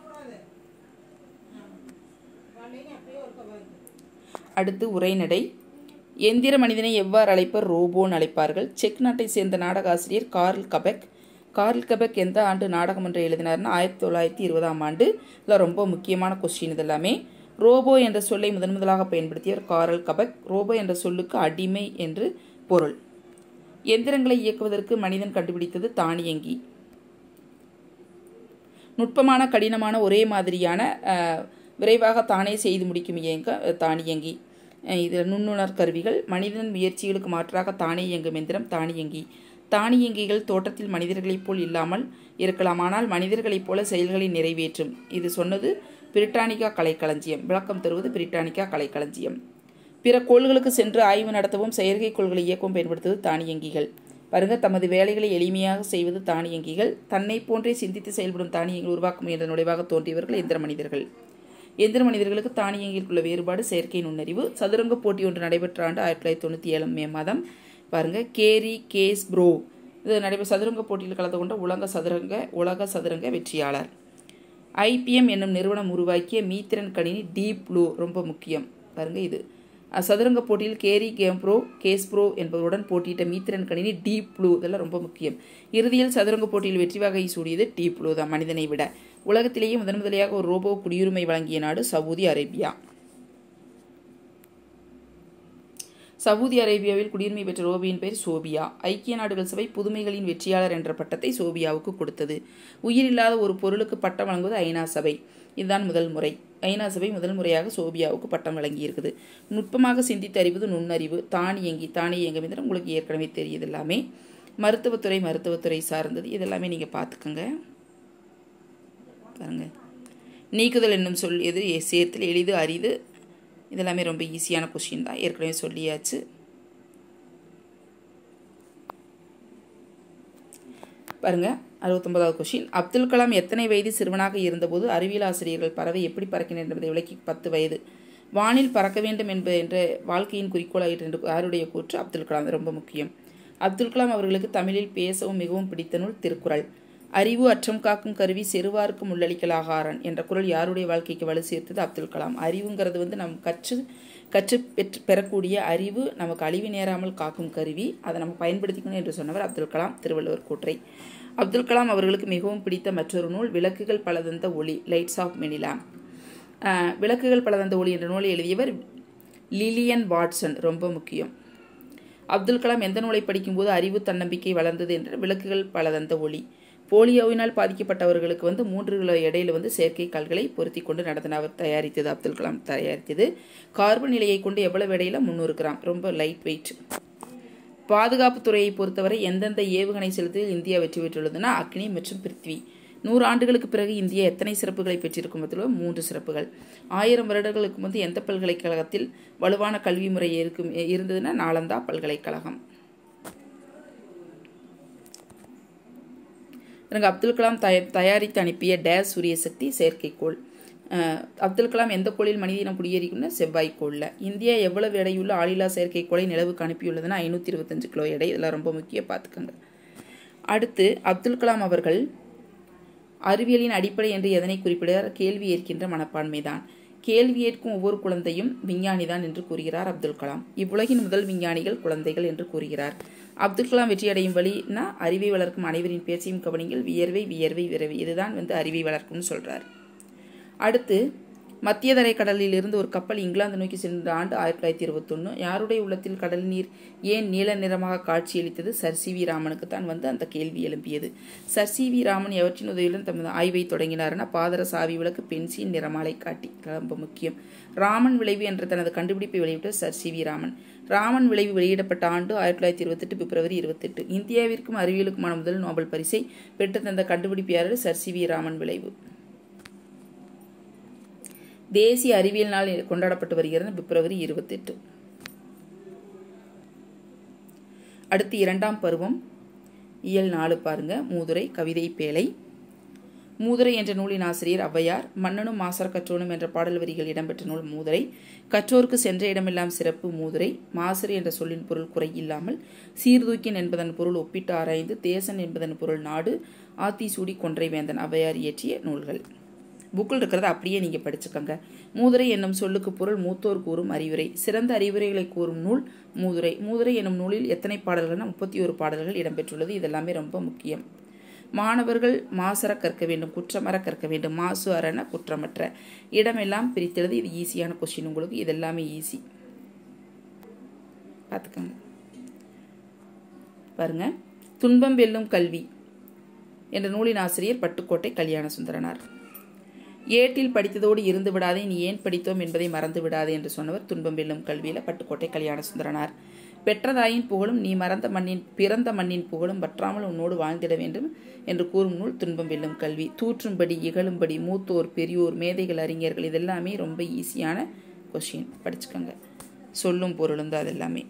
அடுத்து உரைநடை எந்திர மனிதனை எவ்வாறு அழைப்பர் ரோபோன்னு அழைப்பார்கள் செக் நாட்டை சேர்ந்த நாடக ஆசிரியர் கார்ல் கபெக் கார்ல் கபெக் எந்த ஆண்டு நாடகம் என்று எழுதினார்னா ஆயிரத்தி தொள்ளாயிரத்தி இருபதாம் ஆண்டு இதில் ரொம்ப முக்கியமான கொஸ்டின் இதெல்லாமே ரோபோ என்ற சொல்லை முதன் முதலாக பயன்படுத்தியவர் கார்ல் கபெக் ரோபோ என்ற சொல்லுக்கு அடிமை என்று பொருள் எந்திரங்களை இயக்குவதற்கு மனிதன் கண்டுபிடித்தது தானியங்கி நுட்பமான கடினமான ஒரே மாதிரியான விரைவாக தானே செய்து முடிக்கும் இயங்க தானியங்கி இதில் நுண்ணுணர் கருவிகள் மனிதன் முயற்சிகளுக்கு மாற்றாக தானே இயங்கும் எந்திரம் தானியங்கி தானியங்கிகள் தோட்டத்தில் மனிதர்களைப் போல் இல்லாமல் இருக்கலாம் ஆனால் மனிதர்களைப் போல செயல்களை நிறைவேற்றும் இது சொன்னது பிரிட்டானிக்கா கலைக்களஞ்சியம் விளக்கம் தருவது பிரிட்டானிக்கா கலைக்களஞ்சியம் பிற கோள்களுக்கு சென்று ஆய்வு நடத்தவும் செயற்கைக்கோள்களை இயக்கவும் பயன்படுத்துவது தானியங்கிகள் பாருங்க தமது வேலைகளை எளிமையாக செய்வது தானியங்கிகள் தன்னை போன்றே சிந்தித்து செயல்படும் தானியங்கள் உருவாக்க முயன்ற நுழைவாக தோன்றியவர்கள் எந்திர மனிதர்கள் எந்திர மனிதர்களுக்கு தானியங்கிற்குள்ள வேறுபாடு செயற்கை நுண்ணறிவு சதுரங்க போட்டி ஒன்று நடைபெற்ற ஆண்டு ஆயிரத்தி தொள்ளாயிரத்தி தொண்ணூற்றி ஏழாம் மே மாதம் பாருங்க கேரி கேஸ் ப்ரோ இது நடைபெற சதுரங்க போட்டியில் கலந்து கொண்ட உலக சதுரங்க உலக சதுரங்க வெற்றியாளர் ஐபிஎம் என்னும் நிறுவனம் உருவாக்கிய மீத்திரன் கணினி டீப் ப்ளூ ரொம்ப முக்கியம் பாருங்க இது சதுரங்க போட்டியில் கேரி கேம் ப்ரோ கேஸ் ப்ரோ என்பவருடன் போட்டியிட்ட மீத்திரன் கணினி டீப் ப்ளூ இதெல்லாம் ரொம்ப முக்கியம் இறுதியில் சதுரங்க போட்டியில் வெற்றி வகை சூடியது டீப் ப்ளூ தான் மனிதனை விட உலகத்திலேயே முதன் முதலியாக ஒரு ரோபோ குடியுரிமை வழங்கிய நாடு சவுதி அரேபியா சவுதி அரேபியாவில் குடியுரிமை பெற்ற ரோபியின் பெயர் சோபியா ஐக்கிய நாடுகள் சபை புதுமைகளின் வெற்றியாளர் என்ற பட்டத்தை சோபியாவுக்கு கொடுத்தது உயிரில்லாத ஒரு பொருளுக்கு பட்டம் வழங்குவது ஐநா சபை இதுதான் முதல் முறை ஐநா சபை முதல் முறையாக சோபியாவுக்கு பட்டம் வழங்கியிருக்குது நுட்பமாக சிந்தித்து அறிவது நுண்ணறிவு தானியங்கி தானியங்கம் இதெல்லாம் உங்களுக்கு ஏற்கனவே தெரியுது எல்லாமே மருத்துவத்துறை மருத்துவத்துறை சார்ந்தது இதெல்லாமே நீங்கள் பார்த்துக்கோங்க பாருங்க நீக்குதல் என்னும் சொல் எது சேர்த்தல் எளிது அரிது இதெல்லாமே ரொம்ப ஈஸியான கொஷின் தான் ஏற்கனவே சொல்லியாச்சு பாருங்க அறுபத்தொன்பதாவது கொஷின் அப்துல் கலாம் எத்தனை வயது சிறுவனாக இருந்தபோது அறிவியல் ஆசிரியர்கள் பறவை எப்படி பறக்கின்றன என்பதை விளக்கி பத்து வயது வானில் பறக்க வேண்டும் என்ப என்ற வாழ்க்கையின் குறிக்கோளாயிற்று என்று யாருடைய கூற்று அப்துல் கலாம் ரொம்ப முக்கியம் அப்துல் கலாம் அவர்களுக்கு தமிழில் பேசவும் மிகவும் பிடித்த நூல் திருக்குறள் அறிவு அற்றம் காக்கும் கருவி செருவாருக்கு முள்ளளிக்கலாகாரன் என்ற குரல் யாருடைய வாழ்க்கைக்கு வலு சேர்த்தது அப்துல் கலாம் அறிவுங்கிறது வந்து நம் கற்று கற்று பெற்று பெறக்கூடிய அறிவு நமக்கு அழிவு நேராமல் காக்கும் கருவி அதை நம்ம பயன்படுத்திக்கணும் என்று சொன்னவர் அப்துல் கலாம் திருவள்ளுவர் கூற்றை அப்துல் கலாம் அவர்களுக்கு மிகவும் பிடித்த மற்றொரு நூல் விளக்குகள் பலதந்த ஒளி லைட்ஸ் ஆஃப் மெனிலாம் விளக்குகள் பலதந்த ஒளி என்ற நூலை எழுதியவர் லிலியன் வாட்சன் ரொம்ப முக்கியம் அப்துல் கலாம் எந்த நூலை படிக்கும்போது அறிவு தன்னம்பிக்கை வளர்ந்தது என்ற விளக்குகள் பலதந்த ஒளி போலியோவினால் பாதிக்கப்பட்டவர்களுக்கு வந்து மூன்று கிலோ எடையில் வந்து செயற்கை கால்களை பொருத்தி கொண்டு நடத்தின அவர் தயாரித்தது அப்துல் கலாம் தயாரித்தது கார்பன் நிலையை கொண்டு எவ்வளவு எடையில முந்நூறு கிராம் ரொம்ப லைட் வெயிட் பாதுகாப்பு துறையை பொறுத்தவரை எந்தெந்த ஏவுகணை செலுத்தலில் இந்தியா வெற்றி பெற்றுள்ளதுன்னா அக்னி மற்றும் பிருத்வி நூறு ஆண்டுகளுக்கு பிறகு இந்தியா எத்தனை சிறப்புகளை பெற்றிருக்கும் பற்றிலும் மூன்று சிறப்புகள் ஆயிரம் வருடங்களுக்கு முன்பு எந்த பல்கலைக்கழகத்தில் வலுவான கல்வி முறை இருக்கும் இருந்ததுன்னா நாலந்தா பல்கலைக்கழகம் எனக்கு அப்துல் கலாம் தய தயாரித்து அனுப்பிய டேஸ் சூரியசக்தி செயற்கைக்கோள் அப்துல் கலாம் எந்த கோளில் மனிதனம் குடியேறிக்கும்னா செவ்வாய்க்கோளில் இந்தியா எவ்வளவு எடையுள்ள ஆளில்லா செயற்கைக்கோளை நிலவுக்கு அனுப்பியுள்ளதுன்னா ஐநூற்றி இருபத்தஞ்சு கிலோ எடை இதெல்லாம் ரொம்ப முக்கிய பார்த்துக்கோங்க அடுத்து அப்துல் கலாம் அவர்கள் அறிவியலின் அடிப்படை என்று எதனை குறிப்பிடுகிறார் கேள்வி ஏற்கின்ற மனப்பான்மைதான் கேள்வி ஏற்கும் ஒவ்வொரு குழந்தையும் விஞ்ஞானிதான் என்று கூறுகிறார் அப்துல் கலாம் இவ்வுலகின் முதல் விஞ்ஞானிகள் குழந்தைகள் என்று கூறுகிறார் அப்துல் கலாம் வெற்றியடையும் வழினா அறிவை வளர்க்கும் அனைவரின் பேச்சையும் கவனிங்கள் வியர்வை வியர்வை விரவி இதுதான் வந்து அறிவை வளர்க்கும்னு சொல்றார் அடுத்து மத்திய தரை கடலில் இருந்து ஒரு கப்பல் இங்கிலாந்து நோக்கி சென்ற ஆண்டு ஆயிரத்தி தொள்ளாயிரத்தி இருபத்தொன்று யாருடைய உள்ளத்தில் கடல் நீர் ஏன் நீல நிறமாக காட்சியளித்தது சர் சி வி ராமனுக்கு தான் வந்து அந்த கேள்வி எழுப்பியது சர் சி வி ராமன் எவற்றின் உதவியுடன் தமது ஆய்வை தொடங்கினார்னா பாதர சாவி விளக்கு பென்சின் நிறமாலை காட்டி ரொம்ப முக்கியம் ராமன் விளைவு என்ற தனது கண்டுபிடிப்பை வெளியிட்ட sir C V Raman Raman விளைவு வெளியிடப்பட்ட ஆண்டு ஆயிரத்தி தொள்ளாயிரத்தி இருபத்தெட்டு பிப்ரவரி இருபத்தெட்டு இந்தியாவிற்கும் அறிவியலுக்குமான முதல் நோபல் பரிசை பெற்று தந்த கண்டுபிடிப்பாளர் சர் சி வி ராமன் விளைவு தேசிய அறிவியல் நாள் கொண்டாடப்பட்டு வருகிறது பிப்ரவரி இருபத்தெட்டு அடுத்து இரண்டாம் பருவம் இயல் நாலு பாருங்க மூதுரை கவிதை பேழை மூதுரை என்ற நூலின் ஆசிரியர் ஔவையார் மன்னனும் மாசர் கற்றோனும் என்ற பாடல் வரிகள் இடம்பெற்ற நூல் மூதுரை கற்றோருக்கு சென்ற இடமெல்லாம் சிறப்பு மூதுரை மாசர் என்ற சொல்லின் பொருள் குறை இல்லாமல் சீர்தூக்கின் என்பதன் பொருள் ஒப்பிட்டு ஆராய்ந்து தேசன் என்பதன் பொருள் நாடு ஆத்தி சூடி கொன்றை வேந்தன் ஔவையார் இயற்றிய நூல்கள் புக்கில் இருக்கிறத அப்படியே நீங்கள் படிச்சுக்கோங்க மூதுரை என்னும் சொல்லுக்கு பொருள் மூத்தோர் கூறும் அறிவுரை சிறந்த அறிவுரைகளை கூறும் நூல் மூதுரை மூதுரை என்னும் நூலில் எத்தனை பாடல்கள்னா முப்பத்தி ஒரு பாடல்கள் இடம்பெற்றுள்ளது இதெல்லாமே ரொம்ப முக்கியம் மாணவர்கள் மாசர கற்க வேண்டும் குற்றமர கற்க வேண்டும் மாசு அரண குற்றமற்ற இடமெல்லாம் பிரித்தெழுது இது ஈஸியான கொஸ்டின் உங்களுக்கு இது எல்லாமே ஈஸி பார்த்துக்கோங்க பாருங்க துன்பம் வெல்லும் கல்வி என்ற நூலின் ஆசிரியர் பட்டுக்கோட்டை கல்யாண சுந்தரனார் ஏட்டில் படித்ததோடு இருந்து விடாதே நீ ஏன் படித்தோம் என்பதை மறந்து விடாதே என்று சொன்னவர் துன்பம் வெல்லும் கல்வியில் பட்டுக்கோட்டை கல்யாண சுந்தரனார் பெற்றதாயின் புகழும் நீ மறந்த மண்ணின் பிறந்த மண்ணின் புகழும் வற்றாமல் உன்னோடு வாழ்ந்திட வேண்டும் என்று கூறும் நூல் துன்பம் வெல்லும் கல்வி தூற்றும்படி இகழும்படி மூத்தோர் பெரியோர் மேதைகள் அறிஞர்கள் இதெல்லாமே ரொம்ப ஈஸியான கொஷின் படிச்சுக்கோங்க சொல்லும் பொருளும் தான் அதெல்லாமே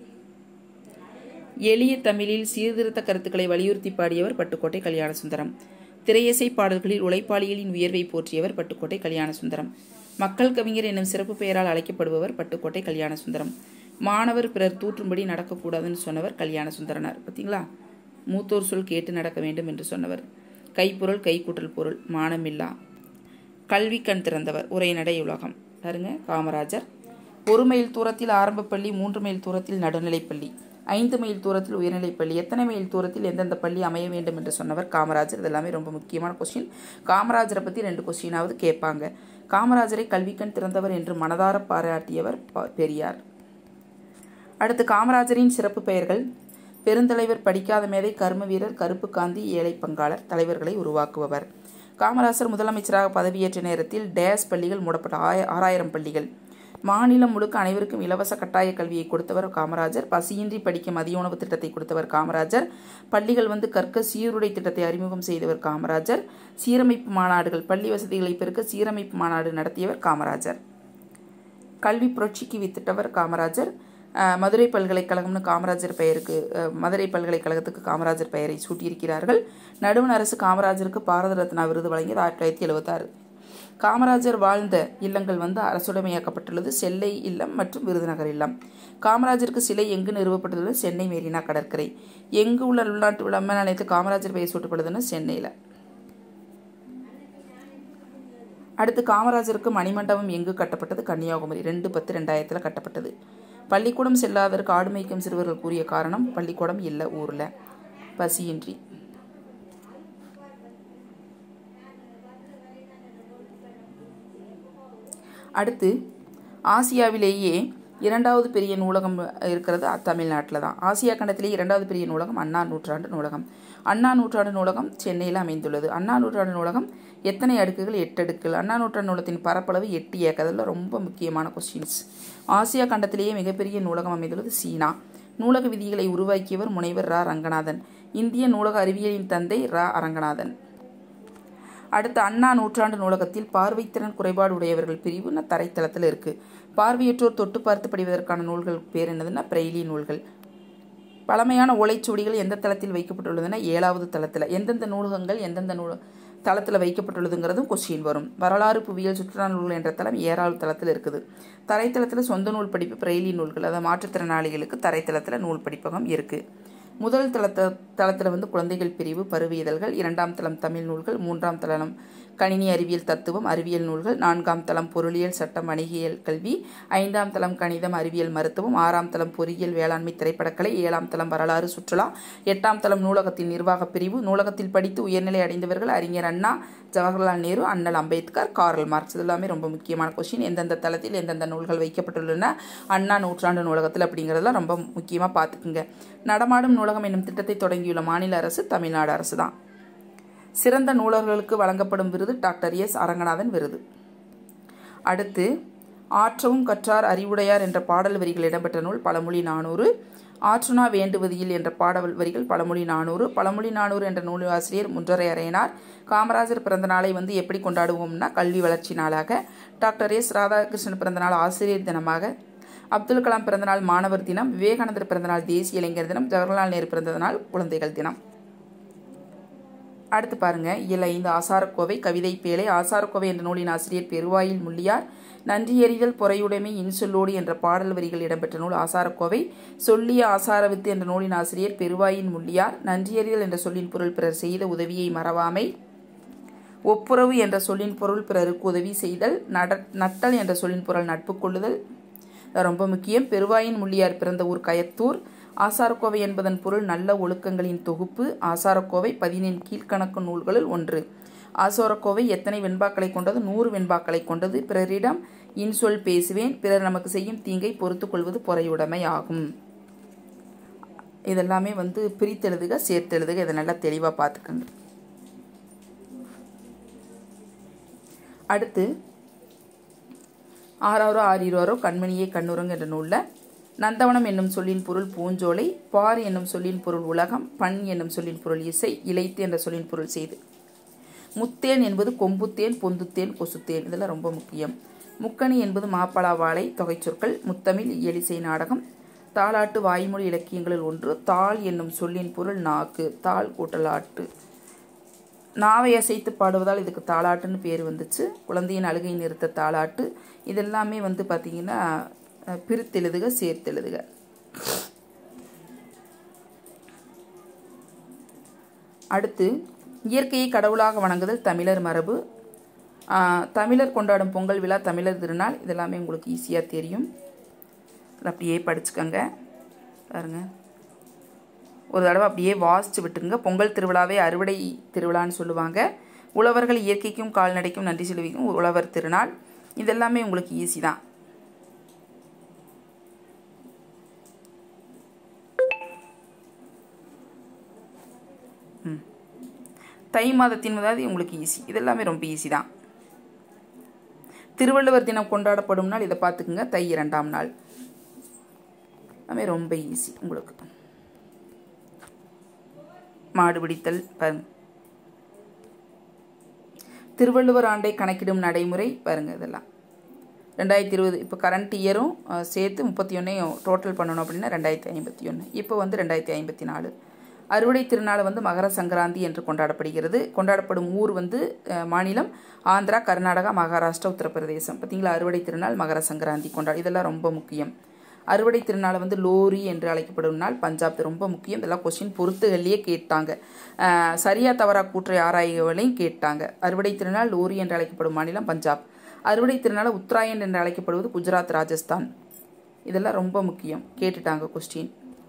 எளிய தமிழில் சீர்திருத்த கருத்துக்களை வலியுறுத்தி பாடியவர் பட்டுக்கோட்டை கல்யாண சுந்தரம் திரையசை பாடல்களில் உழைப்பாளிகளின் உயர்வை போற்றியவர் பட்டுக்கோட்டை கல்யாண சுந்தரம் மக்கள் கவிஞர் என்னும் சிறப்பு பெயரால் அழைக்கப்படுபவர் பட்டுக்கோட்டை கல்யாண சுந்தரம் மாணவர் பிறர் தூற்றும்படி நடக்கக்கூடாதுன்னு சொன்னவர் கல்யாண சுந்தரனார் பார்த்தீங்களா மூத்தோர் சொல் கேட்டு நடக்க வேண்டும் என்று சொன்னவர் கைப்பொருள் கைக்கூட்டல் பொருள் மானமில்லா கல்வி கண் திறந்தவர் உரைநடை உலகம் பாருங்க காமராஜர் ஒரு மைல் தூரத்தில் ஆரம்ப பள்ளி மூன்று மைல் தூரத்தில் நடுநிலைப்பள்ளி ஐந்து மைல் தூரத்தில் உயர்நிலைப்பள்ளி எத்தனை மைல் தூரத்தில் எந்தெந்த பள்ளி அமைய வேண்டும் என்று சொன்னவர் காமராஜர் இதெல்லாமே ரொம்ப முக்கியமான கொஸ்டின் காமராஜரை பற்றி ரெண்டு கொஸ்டினாவது கேட்பாங்க காமராஜரை கல்விக்கண் திறந்தவர் என்று மனதார பாராட்டியவர் பெரியார் அடுத்து காமராஜரின் சிறப்பு பெயர்கள் பெருந்தலைவர் படிக்காத மேதை கர்ம வீரர் கருப்பு காந்தி ஏழை பங்காளர் தலைவர்களை உருவாக்குபவர் காமராஜர் முதலமைச்சராக பதவியேற்ற நேரத்தில் டேஸ் பள்ளிகள் மூடப்பட்ட ஆய ஆறாயிரம் பள்ளிகள் மாநிலம் முழுக்க அனைவருக்கும் இலவச கட்டாய கல்வியை கொடுத்தவர் காமராஜர் பசியின்றி படிக்க மதிய உணவு திட்டத்தை கொடுத்தவர் காமராஜர் பள்ளிகள் வந்து கற்க சீருடை திட்டத்தை அறிமுகம் செய்தவர் காமராஜர் சீரமைப்பு மாநாடுகள் பள்ளி வசதிகளை பெருக்க சீரமைப்பு மாநாடு நடத்தியவர் காமராஜர் கல்வி புரட்சிக்கு வித்திட்டவர் காமராஜர் அஹ், மதுரை பல்கலைக்கழகம்னு காமராஜர் பெயருக்கு அஹ், மதுரை பல்கலைக்கழகத்துக்கு காமராஜர் பெயரை சூட்டியிருக்கிறார்கள் நடுவண் அரசு காமராஜருக்கு பாரத ரத்னா விருது வழங்கியது ஆயிரத்தி தொள்ளாயிரத்தி எழுபத்தாறு காமராஜர் வாழ்ந்த இல்லங்கள் வந்து அரசுடைமையாக்கப்பட்டுள்ளது செல்லை இல்லம் மற்றும் விருதுநகர் இல்லம் காமராஜருக்கு சிலை எங்கு நிறுவப்பட்டுள்ளது சென்னை மெரினா கடற்கரை எங்கு உள்ள உள்நாட்டு விளம்பர நிலையத்தில் காமராஜர் பெயர் சூட்டப்படுதுன்னு சென்னையில் அடுத்து காமராஜருக்கு மணிமண்டபம் எங்கு கட்டப்பட்டது கன்னியாகுமரி ரெண்டு பத்து ரெண்டாயிரத்தில் கட்டப்பட்டது பள்ளிக்கூடம் செல்லாததற்கு ஆடு மேய்க்கும் சிறுவர்கள் கூறிய காரணம் பள்ளிக்கூடம் இல்லை ஊரில் பசியின்றி அடுத்து ஆசியாவிலேயே இரண்டாவது பெரிய நூலகம் இருக்கிறது தமிழ்நாட்டில் தான் ஆசியா கண்டத்திலேயே இரண்டாவது பெரிய நூலகம் அண்ணா நூற்றாண்டு நூலகம் அண்ணா நூற்றாண்டு நூலகம் சென்னையில் அமைந்துள்ளது அண்ணா நூற்றாண்டு நூலகம் எத்தனை அடுக்குகள் எட்டு அடுக்குகள் அண்ணா நூற்றாண்டு நூலகத்தின் பரப்பளவு எட்டு ஏக்கர் அதில் ரொம்ப முக்கியமான கொஸ்டின்ஸ் ஆசியா கண்டத்திலேயே மிகப்பெரிய நூலகம் அமைந்துள்ளது சீனா நூலக விதிகளை உருவாக்கியவர் முனைவர் ரா ரங்கநாதன் இந்திய நூலக அறிவியலின் தந்தை ரா அரங்கநாதன் அடுத்து அண்ணா நூற்றாண்டு நூலகத்தில் பார்வைத்திறன் குறைபாடு உடையவர்கள் பிரிவு தரைத்தளத்தில் இருக்குது பார்வையற்றோர் தொட்டு பார்த்து படிவதற்கான நூல்கள் பேர் என்னதுன்னா பிரெய்லி நூல்கள் பழமையான ஓலைச்சுவடிகள் எந்த தளத்தில் வைக்கப்பட்டுள்ளதுன்னா ஏழாவது தளத்தில் எந்தெந்த நூலகங்கள் எந்தெந்த நூல் தளத்தில் வைக்கப்பட்டுள்ளதுங்கிறதும் கொஸ்டின் வரும் வரலாறு புவியியல் சுற்றுலா நூல்கள் என்ற தளம் ஏழாவது தளத்தில் இருக்குது தரைத்தளத்தில் சொந்த நூல் படிப்பு பிரெய்லி நூல்கள் அதாவது மாற்றுத்திறனாளிகளுக்கு தரைத்தளத்தில் நூல் படிப்பகம் இருக்குது முதல் தளத்த தளத்தில் வந்து குழந்தைகள் பிரிவு பருவ இதழ்கள் இரண்டாம் தளம் தமிழ் நூல்கள் மூன்றாம் தளம் கணினி அறிவியல் தத்துவம் அறிவியல் நூல்கள் நான்காம் தளம் பொருளியல் சட்டம் வணிகியல் கல்வி ஐந்தாம் தளம் கணிதம் அறிவியல் மருத்துவம் ஆறாம் தளம் பொறியியல் வேளாண்மை திரைப்படக்கலை ஏழாம் தளம் வரலாறு சுற்றுலா எட்டாம் தளம் நூலகத்தின் நிர்வாக பிரிவு நூலகத்தில் படித்து உயர்நிலை அடைந்தவர்கள் அறிஞர் அண்ணா ஜவஹர்லால் நேரு அண்ணல் அம்பேத்கர் கார்ல் மார்க்ஸ் இது எல்லாமே ரொம்ப முக்கியமான கொஸ்டின் எந்தெந்த தளத்தில் எந்தெந்த நூல்கள் வைக்கப்பட்டுள்ளன அண்ணா நூற்றாண்டு நூலகத்தில் அப்படிங்கிறதெல்லாம் ரொம்ப முக்கியமாக பார்த்துக்குங்க நடமாடும் நூலகம் என்னும் திட்டத்தை தொடங்கியுள்ள மாநில அரசு தமிழ்நாடு அரசு தான் சிறந்த நூலர்களுக்கு வழங்கப்படும் விருது டாக்டர் எஸ் அரங்கநாதன் விருது அடுத்து ஆற்றவும் கற்றார் அறிவுடையார் என்ற பாடல் வரிகள் இடம்பெற்ற நூல் பழமொழி நானூறு ஆற்றுனா வேண்டுவதியில் என்ற பாடல் வரிகள் பழமொழி நானூறு பழமொழி நானூறு என்ற நூலாசிரியர் முன்றரை அறையனார் காமராஜர் பிறந்த நாளை வந்து எப்படி கொண்டாடுவோம்னா கல்வி வளர்ச்சி நாளாக டாக்டர் எஸ் ராதாகிருஷ்ணன் பிறந்த நாள் ஆசிரியர் தினமாக அப்துல் கலாம் பிறந்தநாள் மாணவர் தினம் விவேகானந்தர் பிறந்தநாள் தேசிய இளைஞர் தினம் ஜவஹர்லால் நேரு பிறந்த நாள் குழந்தைகள் தினம் அடுத்து பாருங்க இயல் ஐந்து ஆசாரக்கோவை கவிதை பேழை ஆசாரக்கோவை என்ற நூலின் ஆசிரியர் பெருவாயில் முள்ளியார் நன்றி எறிதல் பொறையுடைமை இன்சொல்லோடு என்ற பாடல் வரிகள் இடம்பெற்ற நூல் ஆசாரக்கோவை சொல்லிய ஆசாரவித்து என்ற நூலின் ஆசிரியர் பெருவாயின் முள்ளியார் நன்றியறிதல் என்ற சொல்லின் பொருள் பிறர் செய்த உதவியை மறவாமை ஒப்புரவு என்ற சொல்லின் பொருள் பிறருக்கு உதவி செய்தல் நட நட்டல் என்ற சொல்லின் பொருள் நட்பு கொள்ளுதல் ரொம்ப முக்கியம் பெருவாயின் முள்ளியார் பிறந்த ஊர் கயத்தூர் ஆசாரக்கோவை என்பதன் பொருள் நல்ல ஒழுக்கங்களின் தொகுப்பு ஆசாரக்கோவை பதினெண் கீழ்கணக்கு நூல்களில் ஒன்று ஆசாரக்கோவை எத்தனை வெண்பாக்களை கொண்டது நூறு வெண்பாக்களை கொண்டது பிறரிடம் இன்சொல் பேசுவேன் பிறர் நமக்கு செய்யும் தீங்கை பொறுத்து கொள்வது பொறையுடைமை ஆகும் இதெல்லாமே வந்து பிரித்தெழுதுக சேர்த்தெழுதுக இதை நல்லா தெளிவாக பார்த்துக்கங்க அடுத்து ஆறாரோ ஆறிரோரோ கண்மணியே கண்ணுரங்க என்ற நூலில் நந்தவனம் என்னும் சொல்லின் பொருள் பூஞ்சோலை பார் என்னும் சொல்லின் பொருள் உலகம் பண் என்னும் சொல்லின் பொருள் இசை இலைத்து என்ற சொல்லின் பொருள் செய்து முத்தேன் என்பது கொம்புத்தேன் பொந்துத்தேன் கொசுத்தேன் இதெல்லாம் ரொம்ப முக்கியம் முக்கணி என்பது மாப்பழா வாழை தொகை சொற்கள் முத்தமிழ் இயலிசை நாடகம் தாளாட்டு வாய்மொழி இலக்கியங்களில் ஒன்று தாள் என்னும் சொல்லின் பொருள் நாக்கு தாள் கூட்டலாட்டு நாவை அசைத்து பாடுவதால் இதுக்கு தாளாட்டுன்னு பேர் வந்துச்சு குழந்தையின் அழுகை நிறுத்த தாளாட்டு இதெல்லாமே வந்து பார்த்திங்கன்னா பிரித்தெழுதுக சேர்த்தெழுதுக அடுத்து இயற்கையை கடவுளாக வணங்குதல் தமிழர் மரபு தமிழர் கொண்டாடும் பொங்கல் விழா தமிழர் திருநாள் இதெல்லாமே உங்களுக்கு ஈஸியாக தெரியும் அப்படியே படிச்சுக்கோங்க பாருங்க ஒரு தடவை அப்படியே வாசித்து விட்டுருங்க பொங்கல் திருவிழாவே அறுவடை திருவிழான்னு சொல்லுவாங்க உழவர்கள் இயற்கைக்கும் கால்நடைக்கும் நன்றி செலுவிக்கும் உழவர் திருநாள் இதெல்லாமே உங்களுக்கு ஈஸி தான் தை மாதத்தின் முதலாவது உங்களுக்கு ஈஸி இதெல்லாமே ரொம்ப ஈஸி தான் திருவள்ளுவர் தினம் கொண்டாடப்படும் நாள் இதை பார்த்துக்குங்க தை இரண்டாம் நாள் எல்லாமே ரொம்ப ஈஸி உங்களுக்கு மாடு பிடித்தல் பாருங்க திருவள்ளுவர் ஆண்டை கணக்கிடும் நடைமுறை பாருங்க இதெல்லாம் ரெண்டாயிரத்தி இருபது இப்போ கரண்ட் இயரும் அஹ், சேர்த்து முப்பத்தி ஒன்றையும் டோட்டல் பண்ணணும் அப்படின்னா ரெண்டாயிரத்தி ஐம்பத்தி ஒன்று இப்போ வந்து ரெண்டாயிரத்தி ஐம்பத்தி நாலு அறுவடை திருநாள் வந்து மகர சங்கராந்தி என்று கொண்டாடப்படுகிறது கொண்டாடப்படும் ஊர் வந்து அஹ், மாநிலம் ஆந்திரா கர்நாடகா மகாராஷ்டிரா உத்தரப்பிரதேசம் பார்த்தீங்களா அறுவடை திருநாள் மகர சங்கராந்தி கொண்டா இதெல்லாம் ரொம்ப முக்கியம் அறுவடை திருநாளை வந்து லோரி என்று அழைக்கப்படும் நாள் பஞ்சாப் இது ரொம்ப முக்கியம் இதெல்லாம் கொஸ்டின் பொறுத்துகள்லேயே கேட்டாங்க அஹ், சரியா தவறா கூற்றை ஆராய்களையும் கேட்டாங்க அறுவடை திருநாள் லோரி என்று அழைக்கப்படும் மாநிலம் பஞ்சாப் அறுவடை திருநாள் உத்தராயன் என்று அழைக்கப்படுவது குஜராத் ராஜஸ்தான் இதெல்லாம் ரொம்ப முக்கியம் கேட்டுட்டாங்க கொஸ்டின்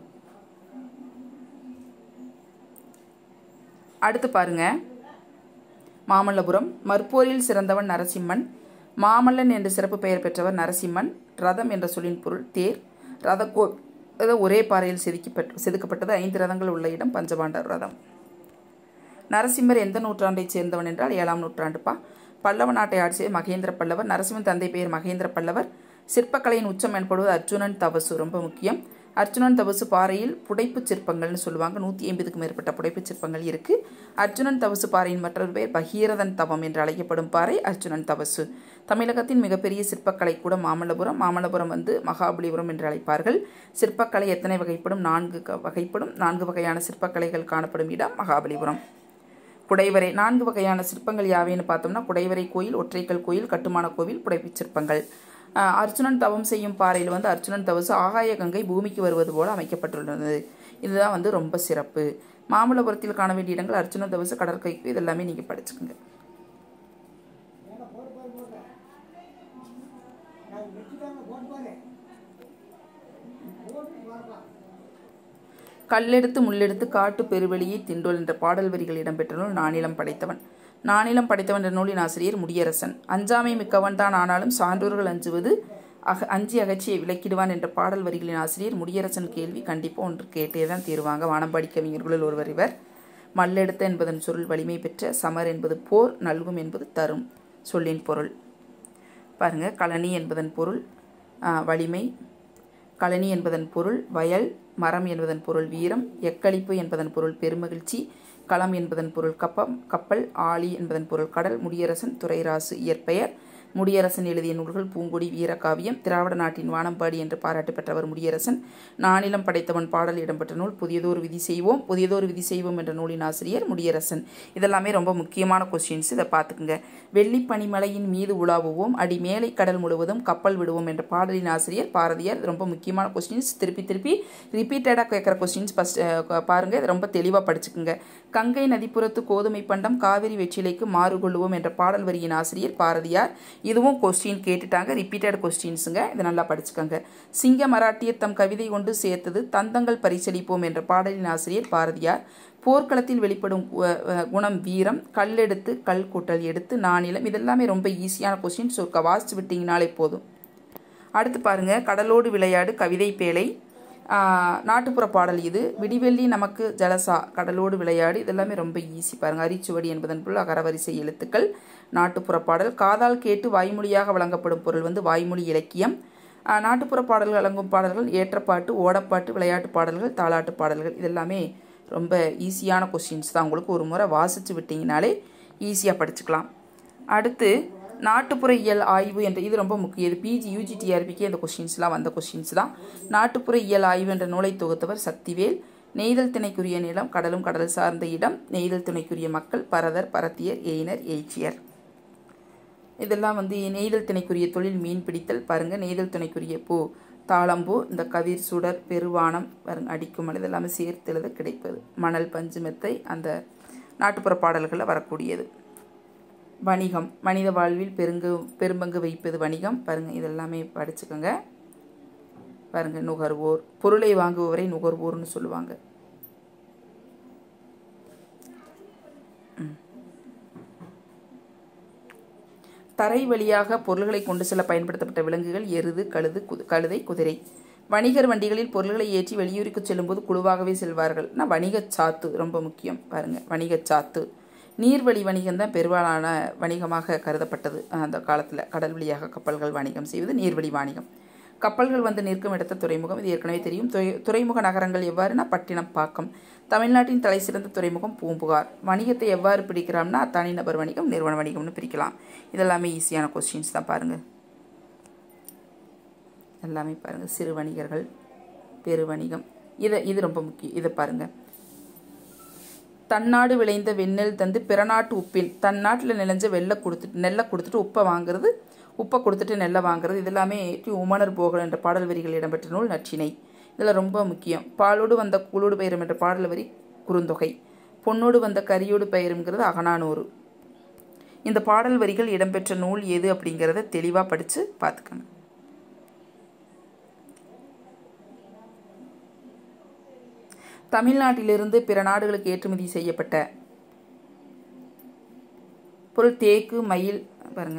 அடுத்து பாருங்க மாமல்லபுரம் மற்போரில் சிறந்தவன் நரசிம்மன் மாமல்லன் என்று சிறப்பு பெயர் பெற்றவர் நரசிம்மன் ரதம் என்ற சொல்லின் பொருள் தேர் ரதக்கோ ஏதோ ஒரே பாறையில் செதுக்கப்பட்டு செதுக்கப்பட்டது ஐந்து ரதங்கள் உள்ள இடம் பஞ்சபாண்டர் ரதம் நரசிம்மர் எந்த நூற்றாண்டைச் சேர்ந்தவன் என்றால் ஏழாம் நூற்றாண்டுப்பா பல்லவ நாட்டை ஆட்சி செய்த மகேந்திர பல்லவர் நரசிம்மன் தந்தை பெயர் மகேந்திர பல்லவர் சிற்பக்கலையின் உச்சம் எனப்படுவது அர்ஜுனன் தபசு ரொம்ப முக்கியம் அர்ஜுனன் தபசு பாறையில் புடைப்புச் சிற்பங்கள்னு சொல்லுவாங்க நூற்றி ஐம்பதுக்கும் மேற்பட்ட புடைப்புச் சிற்பங்கள் இருக்கு அர்ஜுனன் தபசு பாறையின் மற்றொரு பெயர் பகீரதன் தவம் என்று அழைக்கப்படும் பாறை அர்ஜுனன் தபசு தமிழகத்தின் மிகப்பெரிய சிற்பக்கலை கூட மாமல்லபுரம் மாமல்லபுரம் வந்து மகாபலிபுரம் என்று அழைப்பார்கள் சிற்பக்கலை எத்தனை வகைப்படும் நான்கு க- வகைப்படும் நான்கு வகையான சிற்பக்கலைகள் காணப்படும் இடம் மகாபலிபுரம் குடைவரை நான்கு வகையான சிற்பங்கள் யாவைன்னு பார்த்தோம்னா குடைவரை கோயில் ஒற்றைக்கல் கோயில் கட்டுமான கோவில் புடைப்புச் சிற்பங்கள் ஆஹ் அர்ஜுனன் தவம் செய்யும் பாறையில் வந்து அர்ஜுனன் தவசு ஆகாய கங்கை பூமிக்கு வருவது போல அமைக்கப்பட்டுள்ளது இதுதான் வந்து ரொம்ப சிறப்பு மாமல்லபுரத்தில் காண வேண்டிய இடங்கள் அர்ஜுனன் தவசு கடற்கைக்கு இதெல்லாமே நீங்கள் படிச்சுக்கோங்க கல்லெடுத்து முள்ளெடுத்து காட்டு பெருவெளியை திண்டோல் என்ற பாடல் வரிகள் இடம்பெற்ற நூல் நானிலம் படைத்தவன் நானிலம் படைத்தவன் என்ற நூலின் ஆசிரியர் முடியரசன் அஞ்சாமை மிக்கவன் தான் ஆனாலும் சான்றோர்கள் அஞ்சுவது அக அஞ்சி அகச்சியை விளக்கிடுவான் என்ற பாடல் வரிகளின் ஆசிரியர் முடியரசன் கேள்வி கண்டிப்பாக ஒன்று கேட்டே தான் தீருவாங்க வானம்பாடி கவிஞர்களுள் ஒருவர் இவர் மல்லெடுத்த என்பதன் சொல் வலிமை பெற்ற சமர் என்பது போர் நல்கும் என்பது தரும் சொல்லின் பொருள் பாருங்க கழனி என்பதன் பொருள் ஆ, வலிமை கழனி என்பதன் பொருள் வயல் மரம் என்பதன் பொருள் வீரம் எக்களிப்பு என்பதன் பொருள் பெருமகிழ்ச்சி களம் என்பதன் பொருள் கப்பம் கப்பல் ஆழி என்பதன் பொருள் கடல் முடியரசன் துரைராசு இயற்பெயர் முடியரசன் எழுதிய நூல்கள் பூங்கொடி வீரகாவியம் திராவிட நாட்டின் வானம்பாடி என்று பாராட்டு பெற்றவர் முடியரசன் நானிலம் படைத்தவன் பாடல் இடம்பெற்ற நூல் புதியதோர் விதி செய்வோம் புதியதோர் விதி செய்வோம் என்ற நூலின் ஆசிரியர் முடியரசன் இதெல்லாமே ரொம்ப முக்கியமான கொஸ்டின்ஸ் இதை பார்த்துக்குங்க வெள்ளி பனிமலையின் மீது உலாவுவோம் அடி மேலை கடல் முழுவதும் கப்பல் விடுவோம் என்ற பாடலின் ஆசிரியர் பாரதியார் இது ரொம்ப முக்கியமான கொஸ்டின்ஸ் திருப்பி திருப்பி ரிப்பீட்டடாக கேட்குற கொஸ்டின்ஸ் ஃபஸ்ட் பாருங்கள் இது ரொம்ப தெளிவாக படிச்சுக்குங்க கங்கை நதிப்புறத்து கோதுமை பண்டம் காவிரி வெற்றிலைக்கு மாறுகொள்ளுவோம் என்ற பாடல் வரியின் ஆசிரியர் பாரதியார் இதுவும் கொஸ்டின் கேட்டுட்டாங்க ரிப்பீட்டட் கொஸ்டின்ஸுங்க இதை நல்லா படிச்சுக்கோங்க சிங்க மராட்டியர் தம் கவிதை கொண்டு சேர்த்தது தந்தங்கள் பரிசளிப்போம் என்ற பாடலின் ஆசிரியர் பாரதியார் போர்க்களத்தில் வெளிப்படும் கு- அஹ் குணம் வீரம் கல்லெடுத்து கல் கூட்டல் எடுத்து நானிலம் இதெல்லாமே ரொம்ப ஈஸியான கொஸ்டின் ஸோ வாசிச்சு விட்டீங்கனாலே போதும் அடுத்து பாருங்க கடலோடு விளையாடு கவிதை பேழை ஆஹ், நாட்டுப்புற பாடல் இது விடிவெள்ளி நமக்கு ஜலசா கடலோடு விளையாடு இதெல்லாமே ரொம்ப ஈஸி பாருங்க அரிச்சுவடி என்பதன் பொருள் அகரவரிசை எழுத்துக்கள் நாட்டுப்புற பாடல் காதால் கேட்டு வாய்மொழியாக வழங்கப்படும் பொருள் வந்து வாய்மொழி இலக்கியம் ஆஹ், நாட்டுப்புற பாடல்கள் வழங்கும் பாடல்கள் ஏற்றப்பாட்டு ஓடப்பாட்டு விளையாட்டு பாடல்கள் தாலாட்டு பாடல்கள் இதெல்லாமே ரொம்ப ஈஸியான கொஸ்டின்ஸ் தான் உங்களுக்கு ஒரு முறை வாசித்து விட்டீங்கனாலே ஈஸியாக படிச்சுக்கலாம் அடுத்து நாட்டுப்புற இயல் ஆய்வு என்ற இது ரொம்ப முக்கியம் இது பிஜி யூஜி டிஆர்பிக்கு இந்த கொஸ்டின்ஸ்லாம் வந்த கொஸ்டின்ஸ் தான் நாட்டுப்புற இயல் ஆய்வு என்ற நூலை தொகுத்தவர் சக்திவேல் நெய்தல் திணைக்குரிய நிலம் கடலும் கடல் சார்ந்த இடம் நெய்தல் துணைக்குரிய மக்கள் பரதர் பரத்தியர் எயினர் எய்ச்சியர் இதெல்லாம் வந்து நெய்தல் திணைக்குரிய தொழில் மீன் பிடித்தல் பாருங்க நெய்தல் துணைக்குரிய பூ தாளம்பூ இந்த கதிர் சுடர் பெருவானம் பாருங்க அடிக்கும் மலை இதெல்லாமே சேர்த்து எழுத கிடைப்பது மணல் பஞ்சு மெத்தை அந்த நாட்டுப்புற பாடல்களில் வரக்கூடியது வணிகம் மனித வாழ்வில் பெருங்கு பெரும்பங்கு வைப்பது வணிகம் பாருங்க இதெல்லாமே படிச்சுக்கோங்க பாருங்க நுகர்வோர் பொருளை வாங்குபவரை நுகர்வோர்னு சொல்லுவாங்க தரை வழியாக பொருள்களை கொண்டு செல்ல பயன்படுத்தப்பட்ட விலங்குகள் எருது கழுது குது- கழுதை குதிரை வணிகர் வண்டிகளில் பொருள்களை ஏற்றி வெளியூருக்கு செல்லும்போது குழுவாகவே செல்வார்கள் நான் வணிகச் சாத்து ரொம்ப முக்கியம் பாருங்க வணிகச் சாத்து நீர்வழி வணிகம் தான் பெரும்பாலான வணிகமாக கருதப்பட்டது அந்த காலத்தில் கடல் வழியாக கப்பல்கள் வணிகம் செய்வது நீர்வழி வாணிகம் கப்பல்கள் வந்து நிற்கும் இடத்த துறைமுகம் இது ஏற்கனவே தெரியும் துறை- துறைமுக நகரங்கள் எவ்வாறுனா பட்டினம் பாக்கம் தமிழ்நாட்டின் தலைசிறந்த துறைமுகம் பூம்புகார் வணிகத்தை எவ்வாறு பிரிக்கிறோம்னா தனிநபர் வணிகம் நிறுவன வணிகம்னு பிரிக்கலாம் இதெல்லாமே ஈஸியான கொஸ்டின்ஸ் தான் பாருங்கள் எல்லாமே பாருங்கள் சிறு வணிகர்கள் பெரு வணிகம் இதை இது ரொம்ப முக்கியம் இதை பாருங்கள் தன்னாடு விளைந்த வெண்ணெல் தந்து பிறநாட்டு உப்பின் தன் நாட்டில் நினைஞ்ச வெள்ளை கொடுத்துட்டு நெல்லை கொடுத்துட்டு உப்பை வாங்குறது உப்பை கொடுத்துட்டு நெல்லை வாங்குறது இது எல்லாமே டி உமனர் போகல் என்ற பாடல் வரிகள் இடம்பெற்ற நூல் நற்றினை இதில் ரொம்ப முக்கியம் பாலோடு வந்த கூலோடு பயிரும் என்ற பாடல் வரி குறுந்தொகை பொன்னோடு வந்த கரியோடு பயிருங்கிறது அகனானூறு இந்த பாடல் வரிகள் இடம்பெற்ற நூல் எது அப்படிங்கிறத தெளிவாக படித்து பார்த்துக்கணும் தமிழ்நாட்டிலிருந்து பிற நாடுகளுக்கு ஏற்றுமதி செய்யப்பட்ட பொருள் தேக்கு மயில் பாருங்க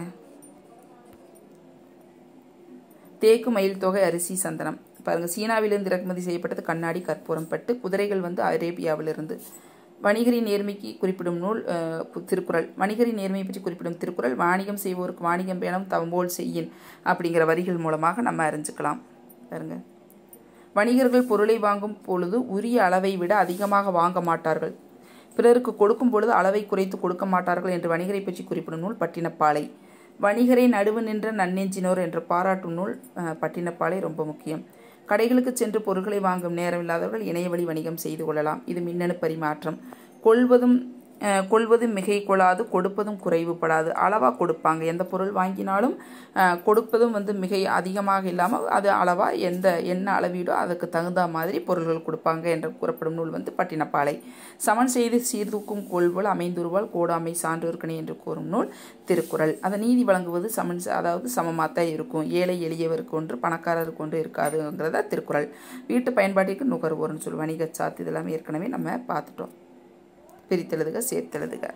தேக்கு மயில் தொகை அரிசி சந்தனம் பாருங்க சீனாவிலிருந்து இறக்குமதி செய்யப்பட்டது கண்ணாடி கற்பூரம் பட்டு குதிரைகள் வந்து அரேபியாவிலிருந்து வணிகரின் நேர்மைக்கு குறிப்பிடும் நூல் அஹ், திருக்குறள் வணிகரின் நேர்மையை பற்றி குறிப்பிடும் திருக்குறள் வாணிகம் செய்வோருக்கு வாணிகம் வேணும் தவம்போல் செய்யின் அப்படிங்கிற வரிகள் மூலமாக நம்ம அறிஞ்சுக்கலாம் பாருங்க வணிகர்கள் பொருளை வாங்கும் பொழுது உரிய அளவை விட அதிகமாக வாங்க மாட்டார்கள் பிறருக்கு கொடுக்கும் பொழுது அளவை குறைத்து கொடுக்க மாட்டார்கள் என்று வணிகரை பற்றி குறிப்பிடும் நூல் பட்டினப்பாலை வணிகரை நடுவு நின்ற நன்னெஞ்சினோர் என்ற பாராட்டும் நூல் அஹ், பட்டினப்பாலை ரொம்ப முக்கியம் கடைகளுக்கு சென்று பொருட்களை வாங்கும் நேரமில்லாதவர்கள் இணையவழி வணிகம் செய்து கொள்ளலாம் இது மின்னணு பரிமாற்றம் கொள்வதும் அஹ், கொள்வதும் மிகை கொள்ளாது கொடுப்பதும் குறைவுபடாது அளவாக கொடுப்பாங்க எந்த பொருள் வாங்கினாலும் அஹ், கொடுப்பதும் வந்து மிகை அதிகமாக இல்லாமல் அது அளவாக எந்த என்ன அளவீடோ அதுக்கு தகுந்த மாதிரி பொருள்கள் கொடுப்பாங்க என்று கூறப்படும் நூல் வந்து பட்டினப்பாலை சமன் செய்து சீர்தூக்கும் கொள்வல் அமைந்துருவால் கோடாமை சான்றோர்க்கணி என்று கூறும் நூல் திருக்குறள் அந்த நீதி வழங்குவது சமன் செ- அதாவது சமமாக தான் இருக்கும் ஏழை எளியவருக்கு ஒன்று பணக்காரருக்கு ஒன்று இருக்காதுங்கிறத திருக்குறள் வீட்டு பயன்பாட்டிற்கு நுகர்வோர்னு சொல்லி வணிகச் சாத்து இதெல்லாமே ஏற்கனவே நம்ம பார்த்துட்டோம் பிரித்தெழுதுக சேர்த்தெழுதுக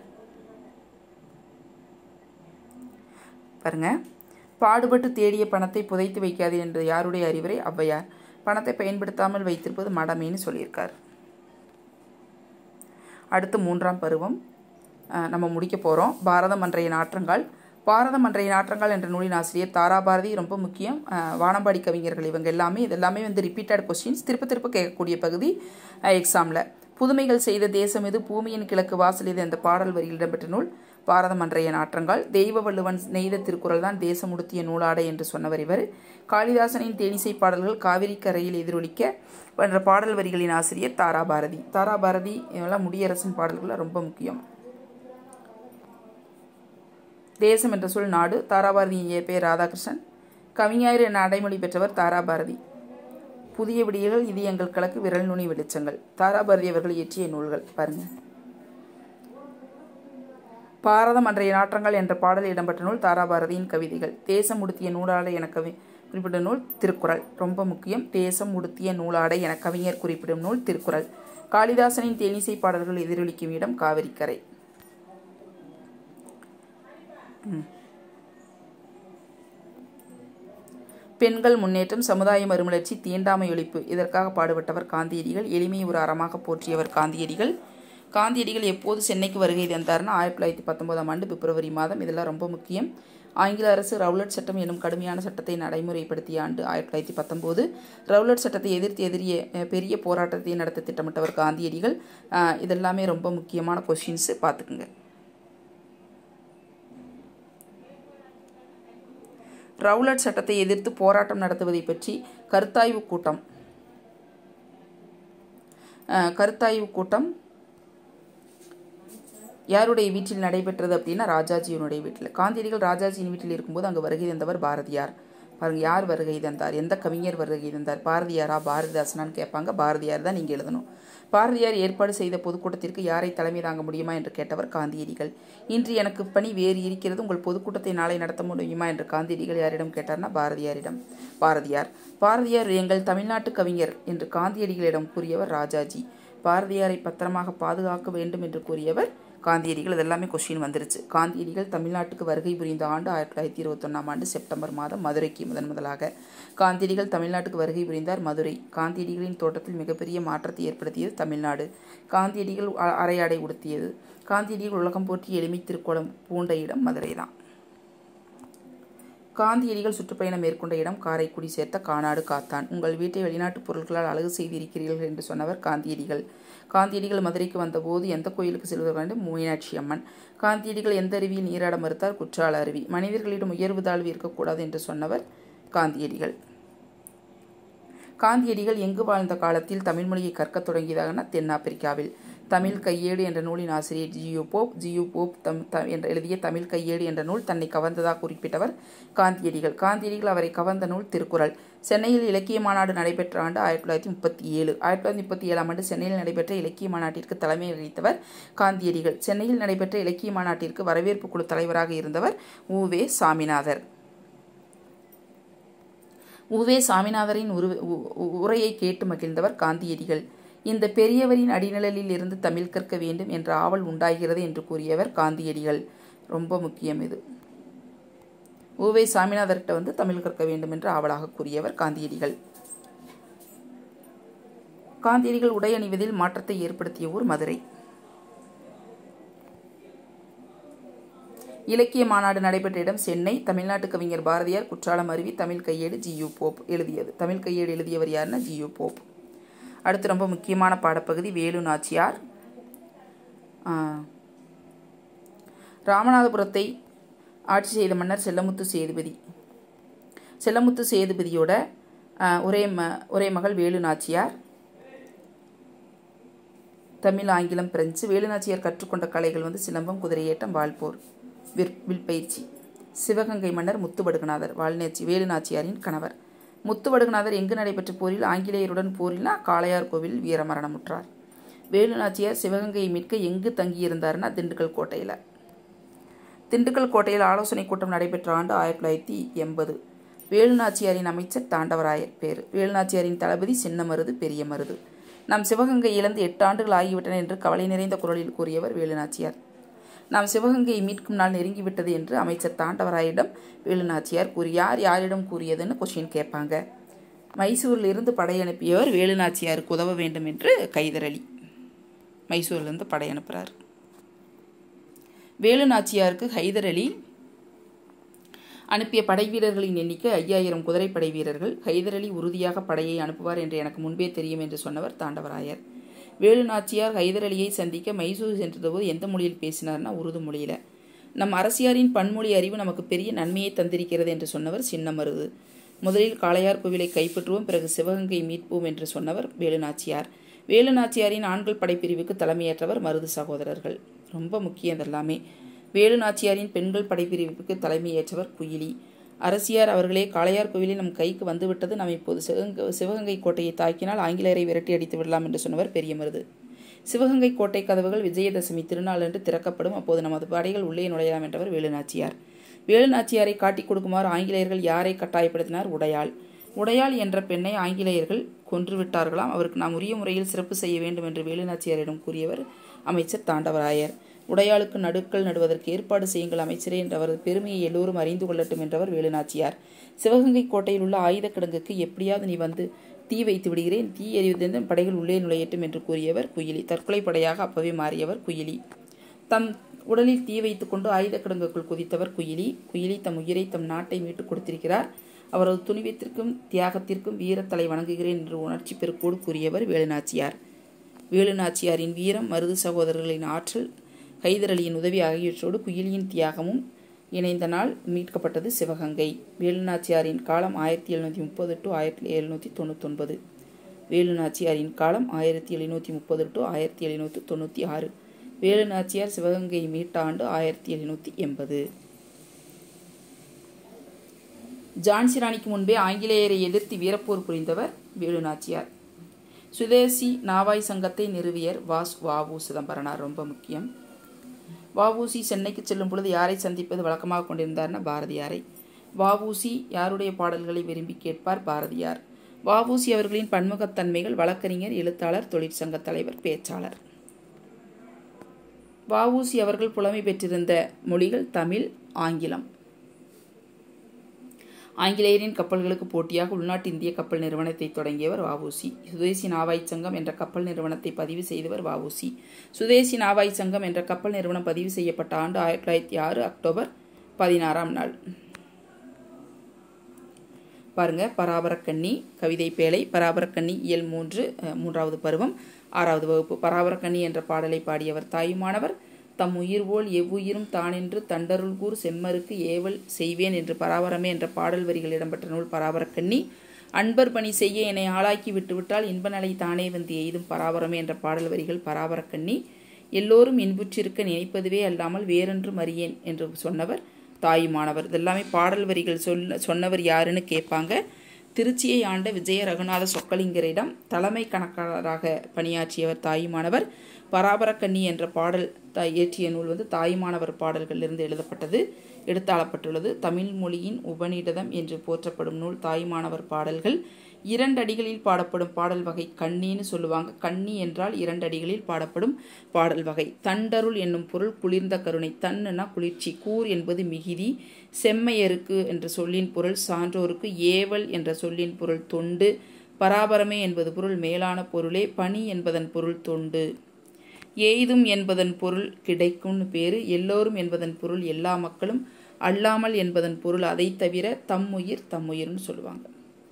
பாருங்க பாடுபட்டு தேடிய பணத்தை புதைத்து வைக்காது என்று யாருடைய அறிவுரை ஔவையார் பணத்தை பயன்படுத்தாமல் வைத்திருப்பது மடமைன்னு சொல்லியிருக்கார் அடுத்து மூன்றாம் பருவம் அஹ், நம்ம முடிக்க போகிறோம் பாரதம் அன்றைய நாற்றங்கால் பாரதம் அன்றைய நாற்றங்கால் என்ற நூலின் ஆசிரியர் தாராபாரதி ரொம்ப முக்கியம் அஹ், வானம்பாடி கவிஞர்கள் இவங்க எல்லாமே இது எல்லாமே வந்து ரிப்பீட்டட் கொஸ்டின்ஸ் திருப்ப திருப்ப கேட்கக்கூடிய பகுதி எக்ஸாமில் புதுமைகள் செய்த தேசம் இது பூமியின் கிழக்கு வாசல் இது என்ற பாடல் வரியில் இடம்பெற்ற நூல் பாரதம் அன்றைய நாற்றங்கால் தெய்வ வள்ளுவன் நெய்த திருக்குறள் தான் தேசம் உடுத்திய நூலாடை என்று சொன்னவர் இவர் காளிதாசனின் தேனிசை பாடல்கள் காவிரி கரையில் எதிரொலிக்க என்ற பாடல் வரிகளின் ஆசிரியர் தாராபாரதி தாராபாரதி இவெல்லாம் முடியரசன் பாடல்கள் ரொம்ப முக்கியம் தேசம் என்ற சொல் நாடு தாராபாரதியின் இயற்பே ராதாகிருஷ்ணன் கவிஞர் என அடைமொழி பெற்றவர் தாராபாரதி புதிய விடியல்கள் இது எங்கள் கலக்கு விரல் நுனி வெளிச்சங்கள் தாராபாரதி அவர்கள் இயற்றிய நூல்கள் பாருங்க பாரதம் அன்றைய நாற்றங்கள் என்ற பாடலில் இடம்பெற்ற நூல் தாராபாரதியின் கவிதைகள் தேசம் உடுத்திய நூலாடை என கவி குறிப்பிட்ட நூல் திருக்குறள் ரொம்ப முக்கியம் தேசம் உடுத்திய நூலாடை என கவிஞர் குறிப்பிடும் நூல் திருக்குறள் காளிதாசனின் தேனிசை பாடல்கள் எதிரொலிக்கும் இடம் காவிரிக்கரை பெண்கள் முன்னேற்றம் சமுதாய மறுமலர்ச்சி தீண்டாமை ஒழிப்பு இதற்காக பாடுபட்டவர் காந்தியடிகள் எளிமை ஒரு அறமாக போற்றியவர் காந்தியடிகள் காந்தியடிகள் எப்போது சென்னைக்கு வருகை தந்தார்னா ஆயிரத்தி தொள்ளாயிரத்தி பத்தொன்பதாம் ஆண்டு பிப்ரவரி மாதம் இதெல்லாம் ரொம்ப முக்கியம் ஆங்கில அரசு ரவுலட் சட்டம் எனும் கடுமையான சட்டத்தை நடைமுறைப்படுத்திய ஆண்டு ஆயிரத்தி தொள்ளாயிரத்தி பத்தொம்போது ரவுலட் சட்டத்தை எதிர்த்து எதிரிய அஹ், பெரிய போராட்டத்தை நடத்த திட்டமிட்டவர் காந்தியடிகள் அஹ், இதெல்லாமே ரொம்ப முக்கியமான கொஷின்ஸு பார்த்துக்குங்க ரவுலட் சட்டத்தை எதிர்த்து போராட்டம் நடத்துவதை பற்றி கருத்தாய்வு கூட்டம் அஹ், கருத்தாய்வு கூட்டம் யாருடைய வீட்டில் நடைபெற்றது அப்படின்னா ராஜாஜியினுடைய வீட்டில் காந்தியடிகள் ராஜாஜியின் வீட்டில் இருக்கும்போது அங்கே வருகை தந்தவர் பாரதியார் பாருங்க யார் வருகை தந்தார் எந்த கவிஞர் வருகை தந்தார் பாரதியாரா பாரதிதாசனான்னு கேட்பாங்க பாரதியார் தான் நீங்கள் எழுதணும் பாரதியார் ஏற்பாடு செய்த பொதுக்கூட்டத்திற்கு யாரை தலைமை தாங்க முடியுமா என்று கேட்டவர் காந்தியடிகள் இன்று எனக்கு பணி வேறு இருக்கிறது உங்கள் பொதுக்கூட்டத்தை நாளை நடத்த முடியுமா என்று காந்தியடிகள் யாரிடம் கேட்டார்னா பாரதியாரிடம் பாரதியார் பாரதியார் எங்கள் தமிழ்நாட்டு கவிஞர் என்று காந்தியடிகளிடம் கூறியவர் ராஜாஜி பாரதியாரை பத்திரமாக பாதுகாக்க வேண்டும் என்று கூறியவர் காந்தியடிகள் இதெல்லாமே கொஸ்டின் வந்துருச்சு காந்தியடிகள் தமிழ்நாட்டுக்கு வருகை புரிந்த ஆண்டு ஆயிரத்தி தொள்ளாயிரத்தி இருபத்தொன்னாம் ஆண்டு செப்டம்பர் மாதம் மதுரைக்கு முதன் முதலாக காந்தியடிகள் தமிழ்நாட்டுக்கு வருகை புரிந்தார் மதுரை காந்தியடிகளின் தோட்டத்தில் மிகப்பெரிய மாற்றத்தை ஏற்படுத்தியது தமிழ்நாடு காந்தியடிகள் அ- அரையாடை உடுத்தியது காந்தியடிகள் உலகம் போற்றி எளிமை திருக்கோலம் பூண்ட இடம் மதுரை தான் காந்தியடிகள் சுற்றுப்பயணம் மேற்கொண்ட இடம் காரைக்குடி சேர்த்த கானாடு காத்தான் உங்கள் வீட்டை வெளிநாட்டு பொருட்களால் அழகு செய்திருக்கிறீர்கள் என்று சொன்னவர் காந்தியடிகள் காந்தியடிகள் மதுரைக்கு வந்தபோது எந்த கோயிலுக்கு செல்வது வேண்டும் மீனாட்சி அம்மன் காந்தியடிகள் எந்த அருவியில் நீராட மறுத்தார் குற்றால அருவி மனிதர்களிடம் உயர்வு தாழ்வு இருக்கக்கூடாது என்று சொன்னவர் காந்தியடிகள் காந்தியடிகள் எங்கு வாழ்ந்த காலத்தில் தமிழ் மொழியை கற்கத் தொடங்கியதாகனா தென்னாப்பிரிக்காவில் தமிழ் கையேடு என்ற நூலின் ஆசிரியர் ஜியு போப் ஜியு போப் தம் த என்ற எழுதிய தமிழ் கையேடு என்ற நூல் தன்னை கவர்ந்ததாக குறிப்பிட்டவர் காந்தியடிகள் காந்தியடிகள் அவரை கவர்ந்த நூல் திருக்குறள் சென்னையில் இலக்கிய மாநாடு நடைபெற்ற ஆண்டு ஆயிரத்தி தொள்ளாயிரத்தி முப்பத்தி ஏழு ஆயிரத்தி தொள்ளாயிரத்தி முப்பத்தி ஏழாம் ஆண்டு சென்னையில் நடைபெற்ற இலக்கிய மாநாட்டிற்கு தலைமை வகித்தவர் காந்தியடிகள் சென்னையில் நடைபெற்ற இலக்கிய மாநாட்டிற்கு வரவேற்பு குழு தலைவராக இருந்தவர் உவே சாமிநாதர் உவே சாமிநாதரின் உரு உரையை கேட்டு மகிழ்ந்தவர் காந்தியடிகள் இந்த பெரியவரின் அடிநிழலில் இருந்து தமிழ் கற்க வேண்டும் என்ற ஆவல் உண்டாகிறது என்று கூறியவர் காந்தியடிகள் ரொம்ப முக்கியம் இது உவே சாமிநாதர்கிட்ட வந்து தமிழ் கற்க வேண்டும் என்று ஆவலாக கூறியவர் காந்தியடிகள் காந்தியடிகள் உடை அணிவதில் மாற்றத்தை ஏற்படுத்திய ஊர் மதுரை இலக்கிய மாநாடு நடைபெற்ற இடம் சென்னை தமிழ்நாட்டு கவிஞர் பாரதியார் குற்றாலம் அருவி தமிழ் கையேடு ஜியு போப் எழுதியது தமிழ் கையேடு எழுதியவர் யாருன்னா ஜியு போப் அடுத்து ரொம்ப முக்கியமான பாடப்பகுதி வேலு நாச்சியார் ராமநாதபுரத்தை ஆட்சி செய்த மன்னர் செல்லமுத்து சேதுபதி செல்லமுத்து சேதுபதியோட ஒரே ம ஒரே மகள் வேலு நாச்சியார் தமிழ் ஆங்கிலம் பிரெஞ்சு வேலுநாச்சியார் கற்றுக்கொண்ட கலைகள் வந்து சிலம்பம் குதிரையேட்டம் வால்போர் விற் வில்பயிற்சி சிவகங்கை மன்னர் முத்துவடுகநாதர் வால்நாச்சி வேலுநாச்சியாரின் கணவர் முத்துவடுகநாதர் எங்கு நடைபெற்ற போரில் ஆங்கிலேயருடன் போரில்னா காளையார் கோவில் வீரமரணமுற்றார் வேலுநாச்சியார் சிவகங்கையை மீட்க எங்கு தங்கியிருந்தார்னா திண்டுக்கல் கோட்டையில் திண்டுக்கல் கோட்டையில் ஆலோசனை கூட்டம் நடைபெற்ற ஆண்டு ஆயிரத்தி தொள்ளாயிரத்தி எண்பது வேலுநாச்சியாரின் அமைச்சர் தாண்டவராயர் பேர் வேலுநாச்சியாரின் தளபதி சின்ன மருது பெரிய மருது நாம் சிவகங்கை இழந்து எட்டு ஆண்டுகள் ஆகிவிட்டன என்று கவலை நிறைந்த குரலில் கூறியவர் வேலுநாச்சியார் நாம் சிவகங்கையை மீட்கும் நாள் நெருங்கிவிட்டது என்று அமைச்சர் தாண்டவராயிடம் வேலுநாச்சியார் கூறி யார் யாரிடம் கூறியதுன்னு கொஷின் கேட்பாங்க மைசூரில் இருந்து படையனுப்பியவர் வேலுநாச்சியாருக்கு உதவ வேண்டும் என்று கைதரளி மைசூர்லேருந்து படையனுப்புகிறார் வேலுநாச்சியாருக்கு ஹைதர் அலி அனுப்பிய படை வீரர்களின் எண்ணிக்கை ஐயாயிரம் குதிரைப்படை வீரர்கள் ஹைதர் அலி உறுதியாக படையை அனுப்புவார் என்று எனக்கு முன்பே தெரியும் என்று சொன்னவர் தாண்டவராயர் வேலு நாச்சியார் ஹைதர் அலியை சந்திக்க மைசூர் சென்றபோது எந்த மொழியில் பேசினார்னா உருது மொழியில் நம் அரசியாரின் பன்மொழி அறிவு நமக்கு பெரிய நன்மையை தந்திருக்கிறது என்று சொன்னவர் சின்னமருது முதலில் காளையார் கோவிலை கைப்பற்றுவோம் பிறகு சிவகங்கை மீட்போம் என்று சொன்னவர் வேலுநாச்சியார் வேலுநாச்சியாரின் ஆண்கள் படைப்பிரிவுக்கு தலைமையேற்றவர் மருது சகோதரர்கள் ரொம்ப முக்கியம் இதெல்லாமே வேலுநாச்சியாரின் பெண்கள் படைப்பிரிவுக்கு தலைமையேற்றவர் குயிலி அரசியார் அவர்களே காளையார் கோவிலில் நம் கைக்கு வந்துவிட்டது நாம் இப்போது சிவகங்கை சிவகங்கை கோட்டையை தாக்கினால் ஆங்கிலேயரை விரட்டி அடித்து விடலாம் என்று சொன்னவர் பெரிய மருது சிவகங்கை கோட்டை கதவுகள் விஜயதசமி திருநாள் என்று திறக்கப்படும் அப்போது நமது படைகள் உள்ளே நுழையலாம் என்றவர் வேலுநாச்சியார் வேலுநாச்சியாரை காட்டிக் கொடுக்குமாறு ஆங்கிலேயர்கள் யாரை கட்டாயப்படுத்தினார் உடையாள் உடையாள் என்ற பெண்ணை ஆங்கிலேயர்கள் கொன்றுவிட்டார்களாம் அவருக்கு நாம் உரிய முறையில் சிறப்பு செய்ய வேண்டும் என்று வேலுநாச்சியாரிடம் கூறியவர் அமைச்சர் தாண்டவராயர் உடையாளுக்கு நடுக்கள் நடுவதற்கு ஏற்பாடு செய்யுங்கள் அமைச்சரே என்ற அவரது பெருமையை எல்லோரும் அறிந்து கொள்ளட்டும் என்றவர் வேலுநாச்சியார் சிவகங்கை கோட்டையில் உள்ள ஆயுத கிடங்குக்கு எப்படியாவது நீ வந்து தீ வைத்து விடுகிறேன் தீ எறிவதெந்த படைகள் உள்ளே நுழையட்டும் என்று கூறியவர் குயிலி தற்கொலை படையாக அப்பவே மாறியவர் குயிலி தம் உடலில் தீ வைத்துக் கொண்டு ஆயுத கிடங்குக்குள் குதித்தவர் குயிலி குயிலி தம் உயிரை தம் நாட்டை மீட்டுக் கொடுத்திருக்கிறார் அவரது துணிவத்திற்கும் தியாகத்திற்கும் வீரத்தலை வணங்குகிறேன் என்று உணர்ச்சி பெருக்கோடு கூறியவர் வேலுநாச்சியார் வேலுநாச்சியாரின் வீரம் மருது சகோதரர்களின் ஆற்றல் ஹைதர் அலியின் உதவி ஆகியவற்றோடு குயிலியின் தியாகமும் இணைந்த நாள் மீட்கப்பட்டது சிவகங்கை வேலுநாச்சியாரின் காலம் ஆயிரத்தி எழுநூற்றி முப்பது டு ஆயிரத்தி எழுநூற்றி தொண்ணூத்தொன்பது வேலுநாச்சியாரின் காலம் ஆயிரத்தி எழுநூற்றி முப்பது டு ஆயிரத்தி எழுநூற்றி தொண்ணூற்றி ஆறு வேலுநாச்சியார் சிவகங்கை மீட்ட ஆண்டு ஆயிரத்தி எழுநூற்றி எண்பது ஜான்சி ராணிக்கு முன்பே ஆங்கிலேயரை எதிர்த்து வீரப்போர் புரிந்தவர் வேலுநாச்சியார் சுதேசி நாவாய் சங்கத்தை நிறுவியர் வாஸ் வாவு சிதம்பரனார் ரொம்ப முக்கியம் வஉசி சென்னைக்கு செல்லும் பொழுது யாரை சந்திப்பது வழக்கமாக கொண்டிருந்தார்னா பாரதியாரை வஉசி யாருடைய பாடல்களை விரும்பி கேட்பார் பாரதியார் வஉசி அவர்களின் பன்முகத்தன்மைகள் வழக்கறிஞர் எழுத்தாளர் தொழிற்சங்க தலைவர் பேச்சாளர் வஉசி அவர்கள் புலமை பெற்றிருந்த மொழிகள் தமிழ் ஆங்கிலம் ஆங்கிலேயரின் கப்பல்களுக்கு போட்டியாக உள்நாட்டு இந்திய கப்பல் நிறுவனத்தை தொடங்கியவர் வஉசி சுதேசி நாவாய் சங்கம் என்ற கப்பல் நிறுவனத்தை பதிவு செய்தவர் வஉசி சுதேசி நாவாய் சங்கம் என்ற கப்பல் நிறுவனம் பதிவு செய்யப்பட்ட ஆண்டு ஆயிரத்தி தொள்ளாயிரத்தி ஆறு அக்டோபர் பதினாறாம் நாள் பாருங்க பராபரக்கண்ணி கவிதை பேழை பராபரக்கண்ணி இயல் மூன்று மூன்றாவது பருவம் ஆறாவது வகுப்பு பராபரக்கண்ணி என்ற பாடலை பாடியவர் தாயுமானவர் தம் உயிர் போல் எவ்வுயிரும் தானென்று தண்டருள்கூர் செம்மருக்கு ஏவல் செய்வேன் என்று பராபரமே என்ற பாடல் வரிகள் இடம்பெற்ற நூல் பராபரக்கண்ணி அன்பர் பணி செய்ய என்னை ஆளாக்கி விட்டுவிட்டால் இன்ப நிலை தானே வந்து எய்தும் பராபரமே என்ற பாடல் வரிகள் பராபரக்கண்ணி எல்லோரும் இன்புற்றிருக்க நினைப்பதுவே அல்லாமல் வேறொன்றும் அறியேன் என்று சொன்னவர் தாயுமானவர் இதெல்லாமே பாடல் வரிகள் சொல்ல சொன்னவர் யாருன்னு கேட்பாங்க திருச்சியை ஆண்ட விஜய ரகுநாத சொக்கலிங்கரிடம் தலைமை கணக்காளராக பணியாற்றியவர் தாயுமானவர் பராபரக்கண்ணி என்ற பாடல் த இயற்றிய நூல் வந்து தாயுமானவர் பாடல்களிலிருந்து எழுதப்பட்டது எடுத்தாளப்பட்டுள்ளது தமிழ் மொழியின் உபநிடதம் என்று போற்றப்படும் நூல் தாயுமானவர் பாடல்கள் இரண்டு அடிகளில் பாடப்படும் பாடல் வகை கண்ணின்னு சொல்லுவாங்க கண்ணி என்றால் இரண்டு அடிகளில் பாடப்படும் பாடல் வகை தண்டருள் என்னும் பொருள் குளிர்ந்த கருணை தன்னுனா குளிர்ச்சி கூர் என்பது மிகுதி செம்மையருக்கு என்ற சொல்லின் பொருள் சான்றோருக்கு ஏவல் என்ற சொல்லின் பொருள் தொண்டு பராபரமே என்பது பொருள் மேலான பொருளே பணி என்பதன் பொருள் தொண்டு எய்தும் என்பதன் பொருள் கிடைக்கும்னு பேரு எல்லோரும் என்பதன் பொருள் எல்லா மக்களும் அல்லாமல் என்பதன் பொருள் அதை தவிர தம்முயிர் தம்முயிர்னு சொல்லுவாங்க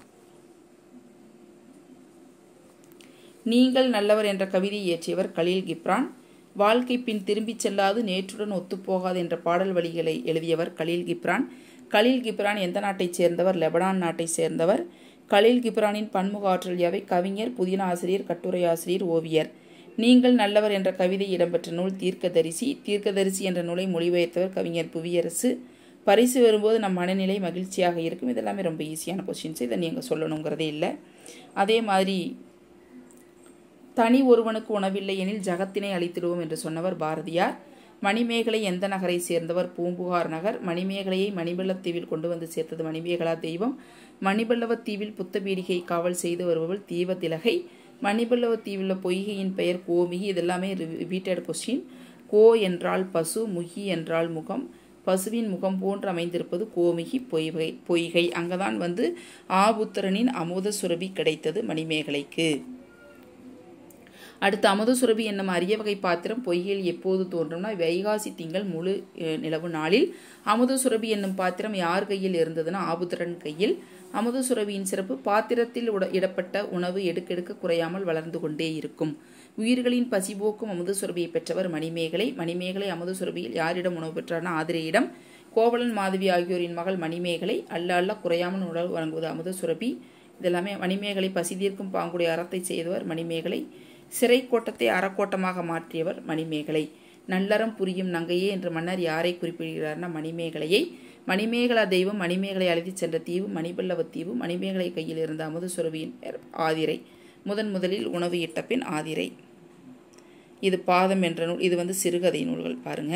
நீங்கள் நல்லவர் என்ற கவிதை இயற்றியவர் கலீல் கிப்ரான் வாழ்க்கை பின் திரும்பிச் செல்லாது நேற்றுடன் ஒத்துப்போகாது என்ற பாடல் வழிகளை எழுதியவர் கலீல் கிப்ரான் கலீல் கிப்ரான் எந்த நாட்டைச் சேர்ந்தவர் லெபனான் நாட்டைச் சேர்ந்தவர் கலீல் கிப்ரானின் பன்முக ஆற்றல் யாவை கவிஞர் புதின ஆசிரியர் கட்டுரை ஆசிரியர் ஓவியர் நீங்கள் நல்லவர் என்ற கவிதை இடம்பெற்ற நூல் தீர்க்கதரிசி தீர்க்கதரிசி என்ற நூலை மொழிபெயர்த்தவர் கவிஞர் புவியரசு பரிசு வரும்போது நம் மனநிலை மகிழ்ச்சியாக இருக்கும் இதெல்லாமே ரொம்ப ஈஸியான கொஸ்டின்ஸ் இதை நீங்கள் சொல்லணுங்கிறதே இல்லை அதே மாதிரி தனி ஒருவனுக்கு உணவில்லை எனில் ஜகத்தினை அழித்திடுவோம் என்று சொன்னவர் பாரதியார் மணிமேகலை எந்த நகரை சேர்ந்தவர் பூம்புகார் நகர் மணிமேகலையை மணிபல்லத் தீவில் கொண்டு வந்து சேர்த்தது மணிமேகலா தெய்வம் மணிபல்லவத் தீவில் புத்த பீடிகை காவல் செய்து வருபவள் தீவ திலகை மணிபல்லவ தீவில் பொய்கையின் பெயர் கோமிகி இதெல்லாமே ரிப்பீட்டட் கொஸ்டின் கோ என்றால் பசு முகி என்றால் முகம் பசுவின் முகம் போன்று அமைந்திருப்பது கோமிகி பொய்கை பொய்கை அங்கதான் வந்து ஆபுத்திரனின் அமுத சுரபி கிடைத்தது மணிமேகலைக்கு அடுத்து அமுதசுரபி என்னும் அரிய வகை பாத்திரம் பொய்யில் எப்போது தோன்றும்னா வைகாசி திங்கள் முழு நிலவு நாளில் அமுதசுரபி என்னும் பாத்திரம் யார் கையில் இருந்ததுன்னா ஆபுத்திரன் கையில் அமுதசுரபியின் சிறப்பு பாத்திரத்தில் உட இடப்பட்ட உணவு எடுக்கெடுக்க குறையாமல் வளர்ந்து கொண்டே இருக்கும் உயிர்களின் பசிபோக்கும் அமுதசுரபியை பெற்றவர் மணிமேகலை மணிமேகலை அமுதசுரபியில் யாரிடம் உணவு பெற்றார்னா ஆதிரையிடம் கோவலன் மாதவி ஆகியோரின் மகள் மணிமேகலை அல்ல அல்ல குறையாமல் உணவு வழங்குவது அமுதசுரபி இதெல்லாமே மணிமேகலை பசி தீர்க்கும் பாங்குடைய அறத்தை செய்தவர் மணிமேகலை சிறை கோட்டத்தை அறக்கோட்டமாக மாற்றியவர் மணிமேகலை நல்லறம் புரியும் நங்கையே என்று மன்னர் யாரை குறிப்பிடுகிறார்னா மணிமேகலையை மணிமேகலா தெய்வம் மணிமேகலை அழைத்துச் சென்ற தீவு மணிபல்லவ தீவு மணிமேகலை கையில் இருந்த அமுதசுரவியின் பெயர் ஆதிரை முதன் முதலில் உணவு இட்ட பின் ஆதிரை இது பாதம் என்ற நூல் இது வந்து சிறுகதை நூல்கள் பாருங்க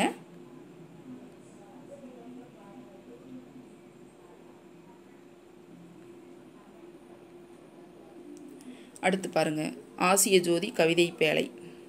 அடுத்து பாருங்க ஆசிய ஜோதி கவிதை பேழை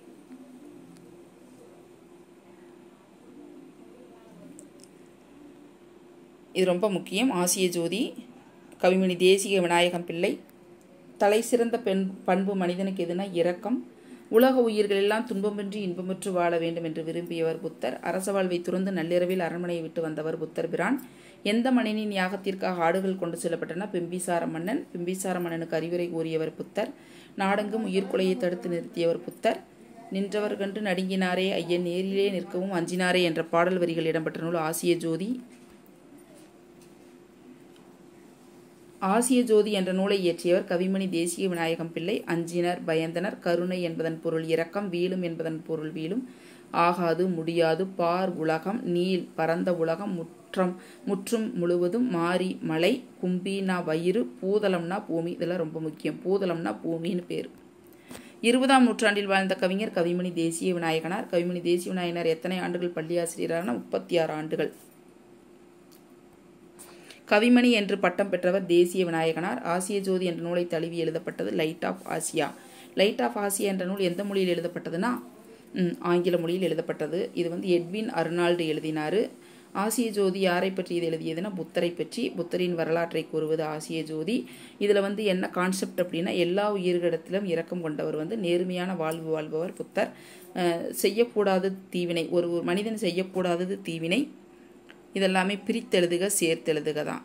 இது ரொம்ப முக்கியம் ஆசிய ஜோதி கவிமணி தேசிக விநாயகம் பிள்ளை தலை சிறந்த பெண் பண்பு மனிதனுக்கு எதுனா இரக்கம் உலக உயிர்கள் எல்லாம் துன்பமின்றி இன்பமுற்று வாழ வேண்டும் என்று விரும்பியவர் புத்தர் அரச வாழ்வை துறந்து நள்ளிரவில் அரண்மனையை விட்டு வந்தவர் புத்தர் பிரான் எந்த மன்னனின் யாகத்திற்காக ஆடுகள் கொண்டு செல்லப்பட்டன பிம்பிசார மன்னன் பிம்பிசார மன்னனுக்கு அறிவுரை கூறியவர் புத்தர் நாடெங்கும் உயிர்கொலையை தடுத்து நிறுத்தியவர் புத்தர் நின்றவர் கண்டு நடுங்கினாரே ஐயன் நேரிலே நிற்கவும் அஞ்சினாரே என்ற பாடல் வரிகள் இடம்பெற்ற நூல் ஆசிய ஜோதி ஆசிய ஜோதி என்ற நூலை இயற்றியவர் கவிமணி தேசிய விநாயகம் பிள்ளை அஞ்சினர் பயந்தனர் கருணை என்பதன் பொருள் இரக்கம் வீழும் என்பதன் பொருள் வீழும் ஆகாது முடியாது பார் உலகம் நீல் பரந்த உலகம் முற்றம் முற்றும் முழுவதும் மாறி மலை கும்பினா வயிறு பூதளம்னா பூமி இதெல்லாம் ரொம்ப முக்கியம் பூதளம்னா பூமின்னு பேர் இருபதாம் நூற்றாண்டில் வாழ்ந்த கவிஞர் கவிமணி தேசிய விநாயகனார் கவிமணி தேசிய விநாயகனார் எத்தனை ஆண்டுகள் பள்ளியாசிரியரான முப்பத்தி ஆறு ஆண்டுகள் கவிமணி என்று பட்டம் பெற்றவர் தேசிய விநாயகனார் ஆசிய ஜோதி என்ற நூலை தழுவி எழுதப்பட்டது light of Asia light of Asia என்ற நூல் எந்த மொழியில் எழுதப்பட்டதுன்னா ஆங்கில மொழியில் எழுதப்பட்டது இது வந்து எட்வின் அர்னால்டு எழுதினார் ஆசிய ஜோதி யாரை பற்றி இது எழுதியதுன்னா புத்தரை பற்றி புத்தரின் வரலாற்றை கூறுவது ஆசிய ஜோதி இதில் வந்து என்ன கான்செப்ட் அப்படின்னா எல்லா உயிர்களிடத்திலும் இரக்கம் கொண்டவர் வந்து நேர்மையான வாழ்வு வாழ்பவர் புத்தர் செய்யக்கூடாதது தீவினை ஒரு ஒரு மனிதன் செய்யக்கூடாதது தீவினை இதெல்லாமே பிரித்தெழுதுக சேர்த்தெழுதுக தான்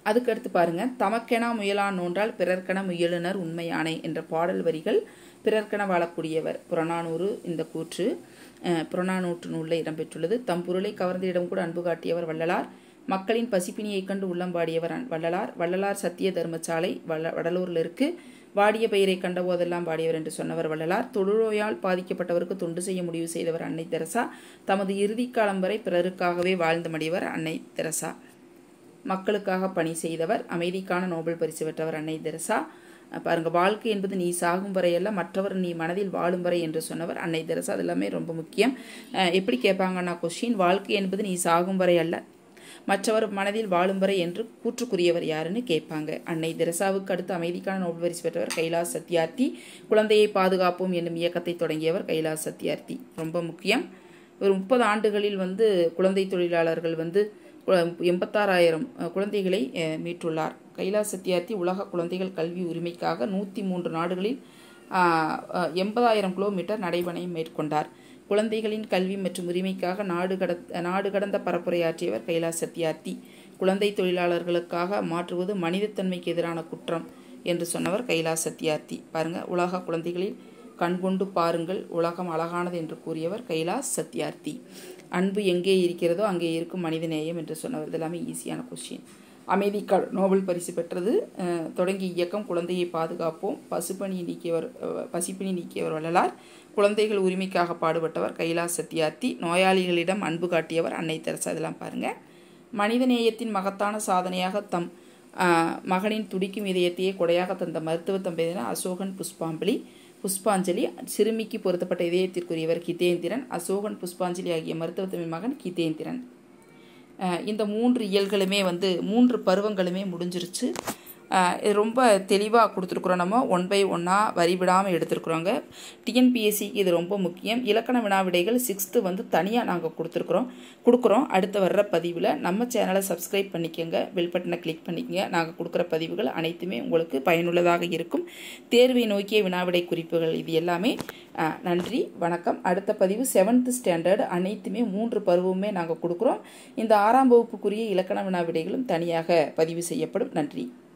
அதுக்கடுத்து பாருங்க தமக்கென முயலான் நோன்றால் பிறர்க்கென முயலுனர் உண்மையானே என்ற பாடல் வரிகள் பிறர்க்கென வாழக்கூடியவர் புறநானூறு இந்த கூற்று அஹ், புறநானூற்று நூலில் இடம்பெற்றுள்ளது தம் பொருளை கவர்ந்திடம் கூட அன்பு காட்டியவர் வள்ளலார் மக்களின் பசிப்பினியைக் கண்டு உள்ளம் பாடியவர் அன்- வள்ளலார் வள்ளலார் சத்திய தர்மசாலை வள்ள வடலூரில் இருக்கு வாடிய பெயரை கண்ட போதெல்லாம் பாடியவர் என்று சொன்னவர் வள்ளலார் தொழுநோயால் பாதிக்கப்பட்டவருக்கு தொண்டு செய்ய முடிவு செய்தவர் அன்னை தெரசா தமது இறுதி காலம் வரை பிறருக்காகவே வாழ்ந்து மடியவர் அன்னை தெரசா மக்களுக்காக பணி செய்தவர் அமைதிக்கான நோபல் பரிசு பெற்றவர் அன்னை தெரசா அஹ் பாருங்க வாழ்க்கை என்பது நீ சாகும் வரை அல்ல மற்றவர் நீ மனதில் வாழும் வரை என்று சொன்னவர் அன்னை தெரசா அது எல்லாமே ரொம்ப முக்கியம் அஹ் எப்படி கேட்பாங்கன்னா கொஸ்டின் வாழ்க்கை என்பது நீ சாகும் வரை அல்ல மற்றவர் மனதில் வாழும் வரை என்று கூற்றுக்குரியவர் யாருன்னு கேட்பாங்க அன்னை தெரசாவுக்கு அடுத்து அமைதிக்கான நோபல் பரிசு பெற்றவர் கைலாஸ் சத்யார்த்தி குழந்தையை பாதுகாப்போம் என்னும் இயக்கத்தை தொடங்கியவர் கைலாஸ் சத்யார்த்தி ரொம்ப முக்கியம் ஒரு முப்பது ஆண்டுகளில் வந்து குழந்தை தொழிலாளர்கள் வந்து கு- எண்பத்தாறாயிரம் அஹ், குழந்தைகளை அஹ், மீட்டுள்ளார் கைலாஸ் சத்யார்த்தி உலக குழந்தைகள் கல்வி உரிமைக்காக நூற்றி மூன்று நாடுகளில் ஆஹ், அஹ், எண்பதாயிரம் கிலோமீட்டர் நடைபயணம் மேற்கொண்டார் குழந்தைகளின் கல்வி மற்றும் உரிமைக்காக நாடு கட நாடு கடந்த பரப்புரையாற்றியவர் கைலாஸ் சத்யார்த்தி குழந்தை தொழிலாளர்களுக்காக மாற்றுவது மனிதத்தன்மைக்கு எதிரான குற்றம் என்று சொன்னவர் கைலாஸ் சத்யார்த்தி பாருங்க உலக குழந்தைகளில் கண்கொண்டு பாருங்கள் உலகம் அழகானது என்று கூறியவர் கைலாஸ் சத்யார்த்தி அன்பு எங்கே இருக்கிறதோ அங்கே இருக்கும் மனிதநேயம் என்று சொன்னவர் இது எல்லாமே ஈஸியான கொஸ்டின் அமைதிக்கால் நோபல் பரிசு பெற்றது அஹ், தொடங்கிய இயக்கம் குழந்தையை பாதுகாப்போம் பசுப்பணி நீக்கியவர் அஹ், பசிப்பிணி நீக்கியவர் வள்ளலார் குழந்தைகள் உரிமைக்காக பாடுபட்டவர் கைலாஸ் சத்யார்த்தி நோயாளிகளிடம் அன்பு காட்டியவர் அன்னை தெரசா இதெல்லாம் பாருங்க மனிதநேயத்தின் மகத்தான சாதனையாக தம் ஆஹ், மகனின் துடிக்கும் இதயத்தையே கொடையாக தந்த மருத்துவ தம்பதியினர் அசோகன் புஷ்பாம்பலி புஷ்பாஞ்சலி சிறுமிக்கு பொருத்தப்பட்ட இதயத்திற்குரியவர் கிதேந்திரன் அசோகன் புஷ்பாஞ்சலி ஆகிய மருத்துவ தமிழ் மகன் கிதேந்திரன் அஹ் இந்த மூன்று இயல்களுமே வந்து மூன்று பருவங்களுமே முடிஞ்சிருச்சு அஹ் இது ரொம்ப தெளிவாக கொடுத்துருக்குறோம் நம்ம ஒன் பை ஒன்னாக வரி விடாமல் எடுத்துருக்குறோங்க டிஎன்பிஎஸ்சிக்கு இது ரொம்ப முக்கியம் இலக்கண வினாவிடைகள் சிக்ஸ்த்து வந்து தனியாக நாங்கள் கொடுத்துருக்குறோம் கொடுக்குறோம் அடுத்து வர்ற பதிவில் நம்ம சேனலை சப்ஸ்கிரைப் பண்ணிக்கோங்க பெல் பட்டனை கிளிக் பண்ணிக்கங்க நாங்கள் கொடுக்குற பதிவுகள் அனைத்துமே உங்களுக்கு பயனுள்ளதாக இருக்கும் தேர்வை நோக்கிய வினாவிடை குறிப்புகள் இது எல்லாமே அஹ், நன்றி வணக்கம் அடுத்த பதிவு செவன்த் ஸ்டாண்டர்ட் அனைத்துமே மூன்று பருவமே நாங்கள் கொடுக்குறோம் இந்த ஆறாம் வகுப்புக்குரிய இலக்கண வினாவிடைகளும் தனியாக பதிவு செய்யப்படும் நன்றி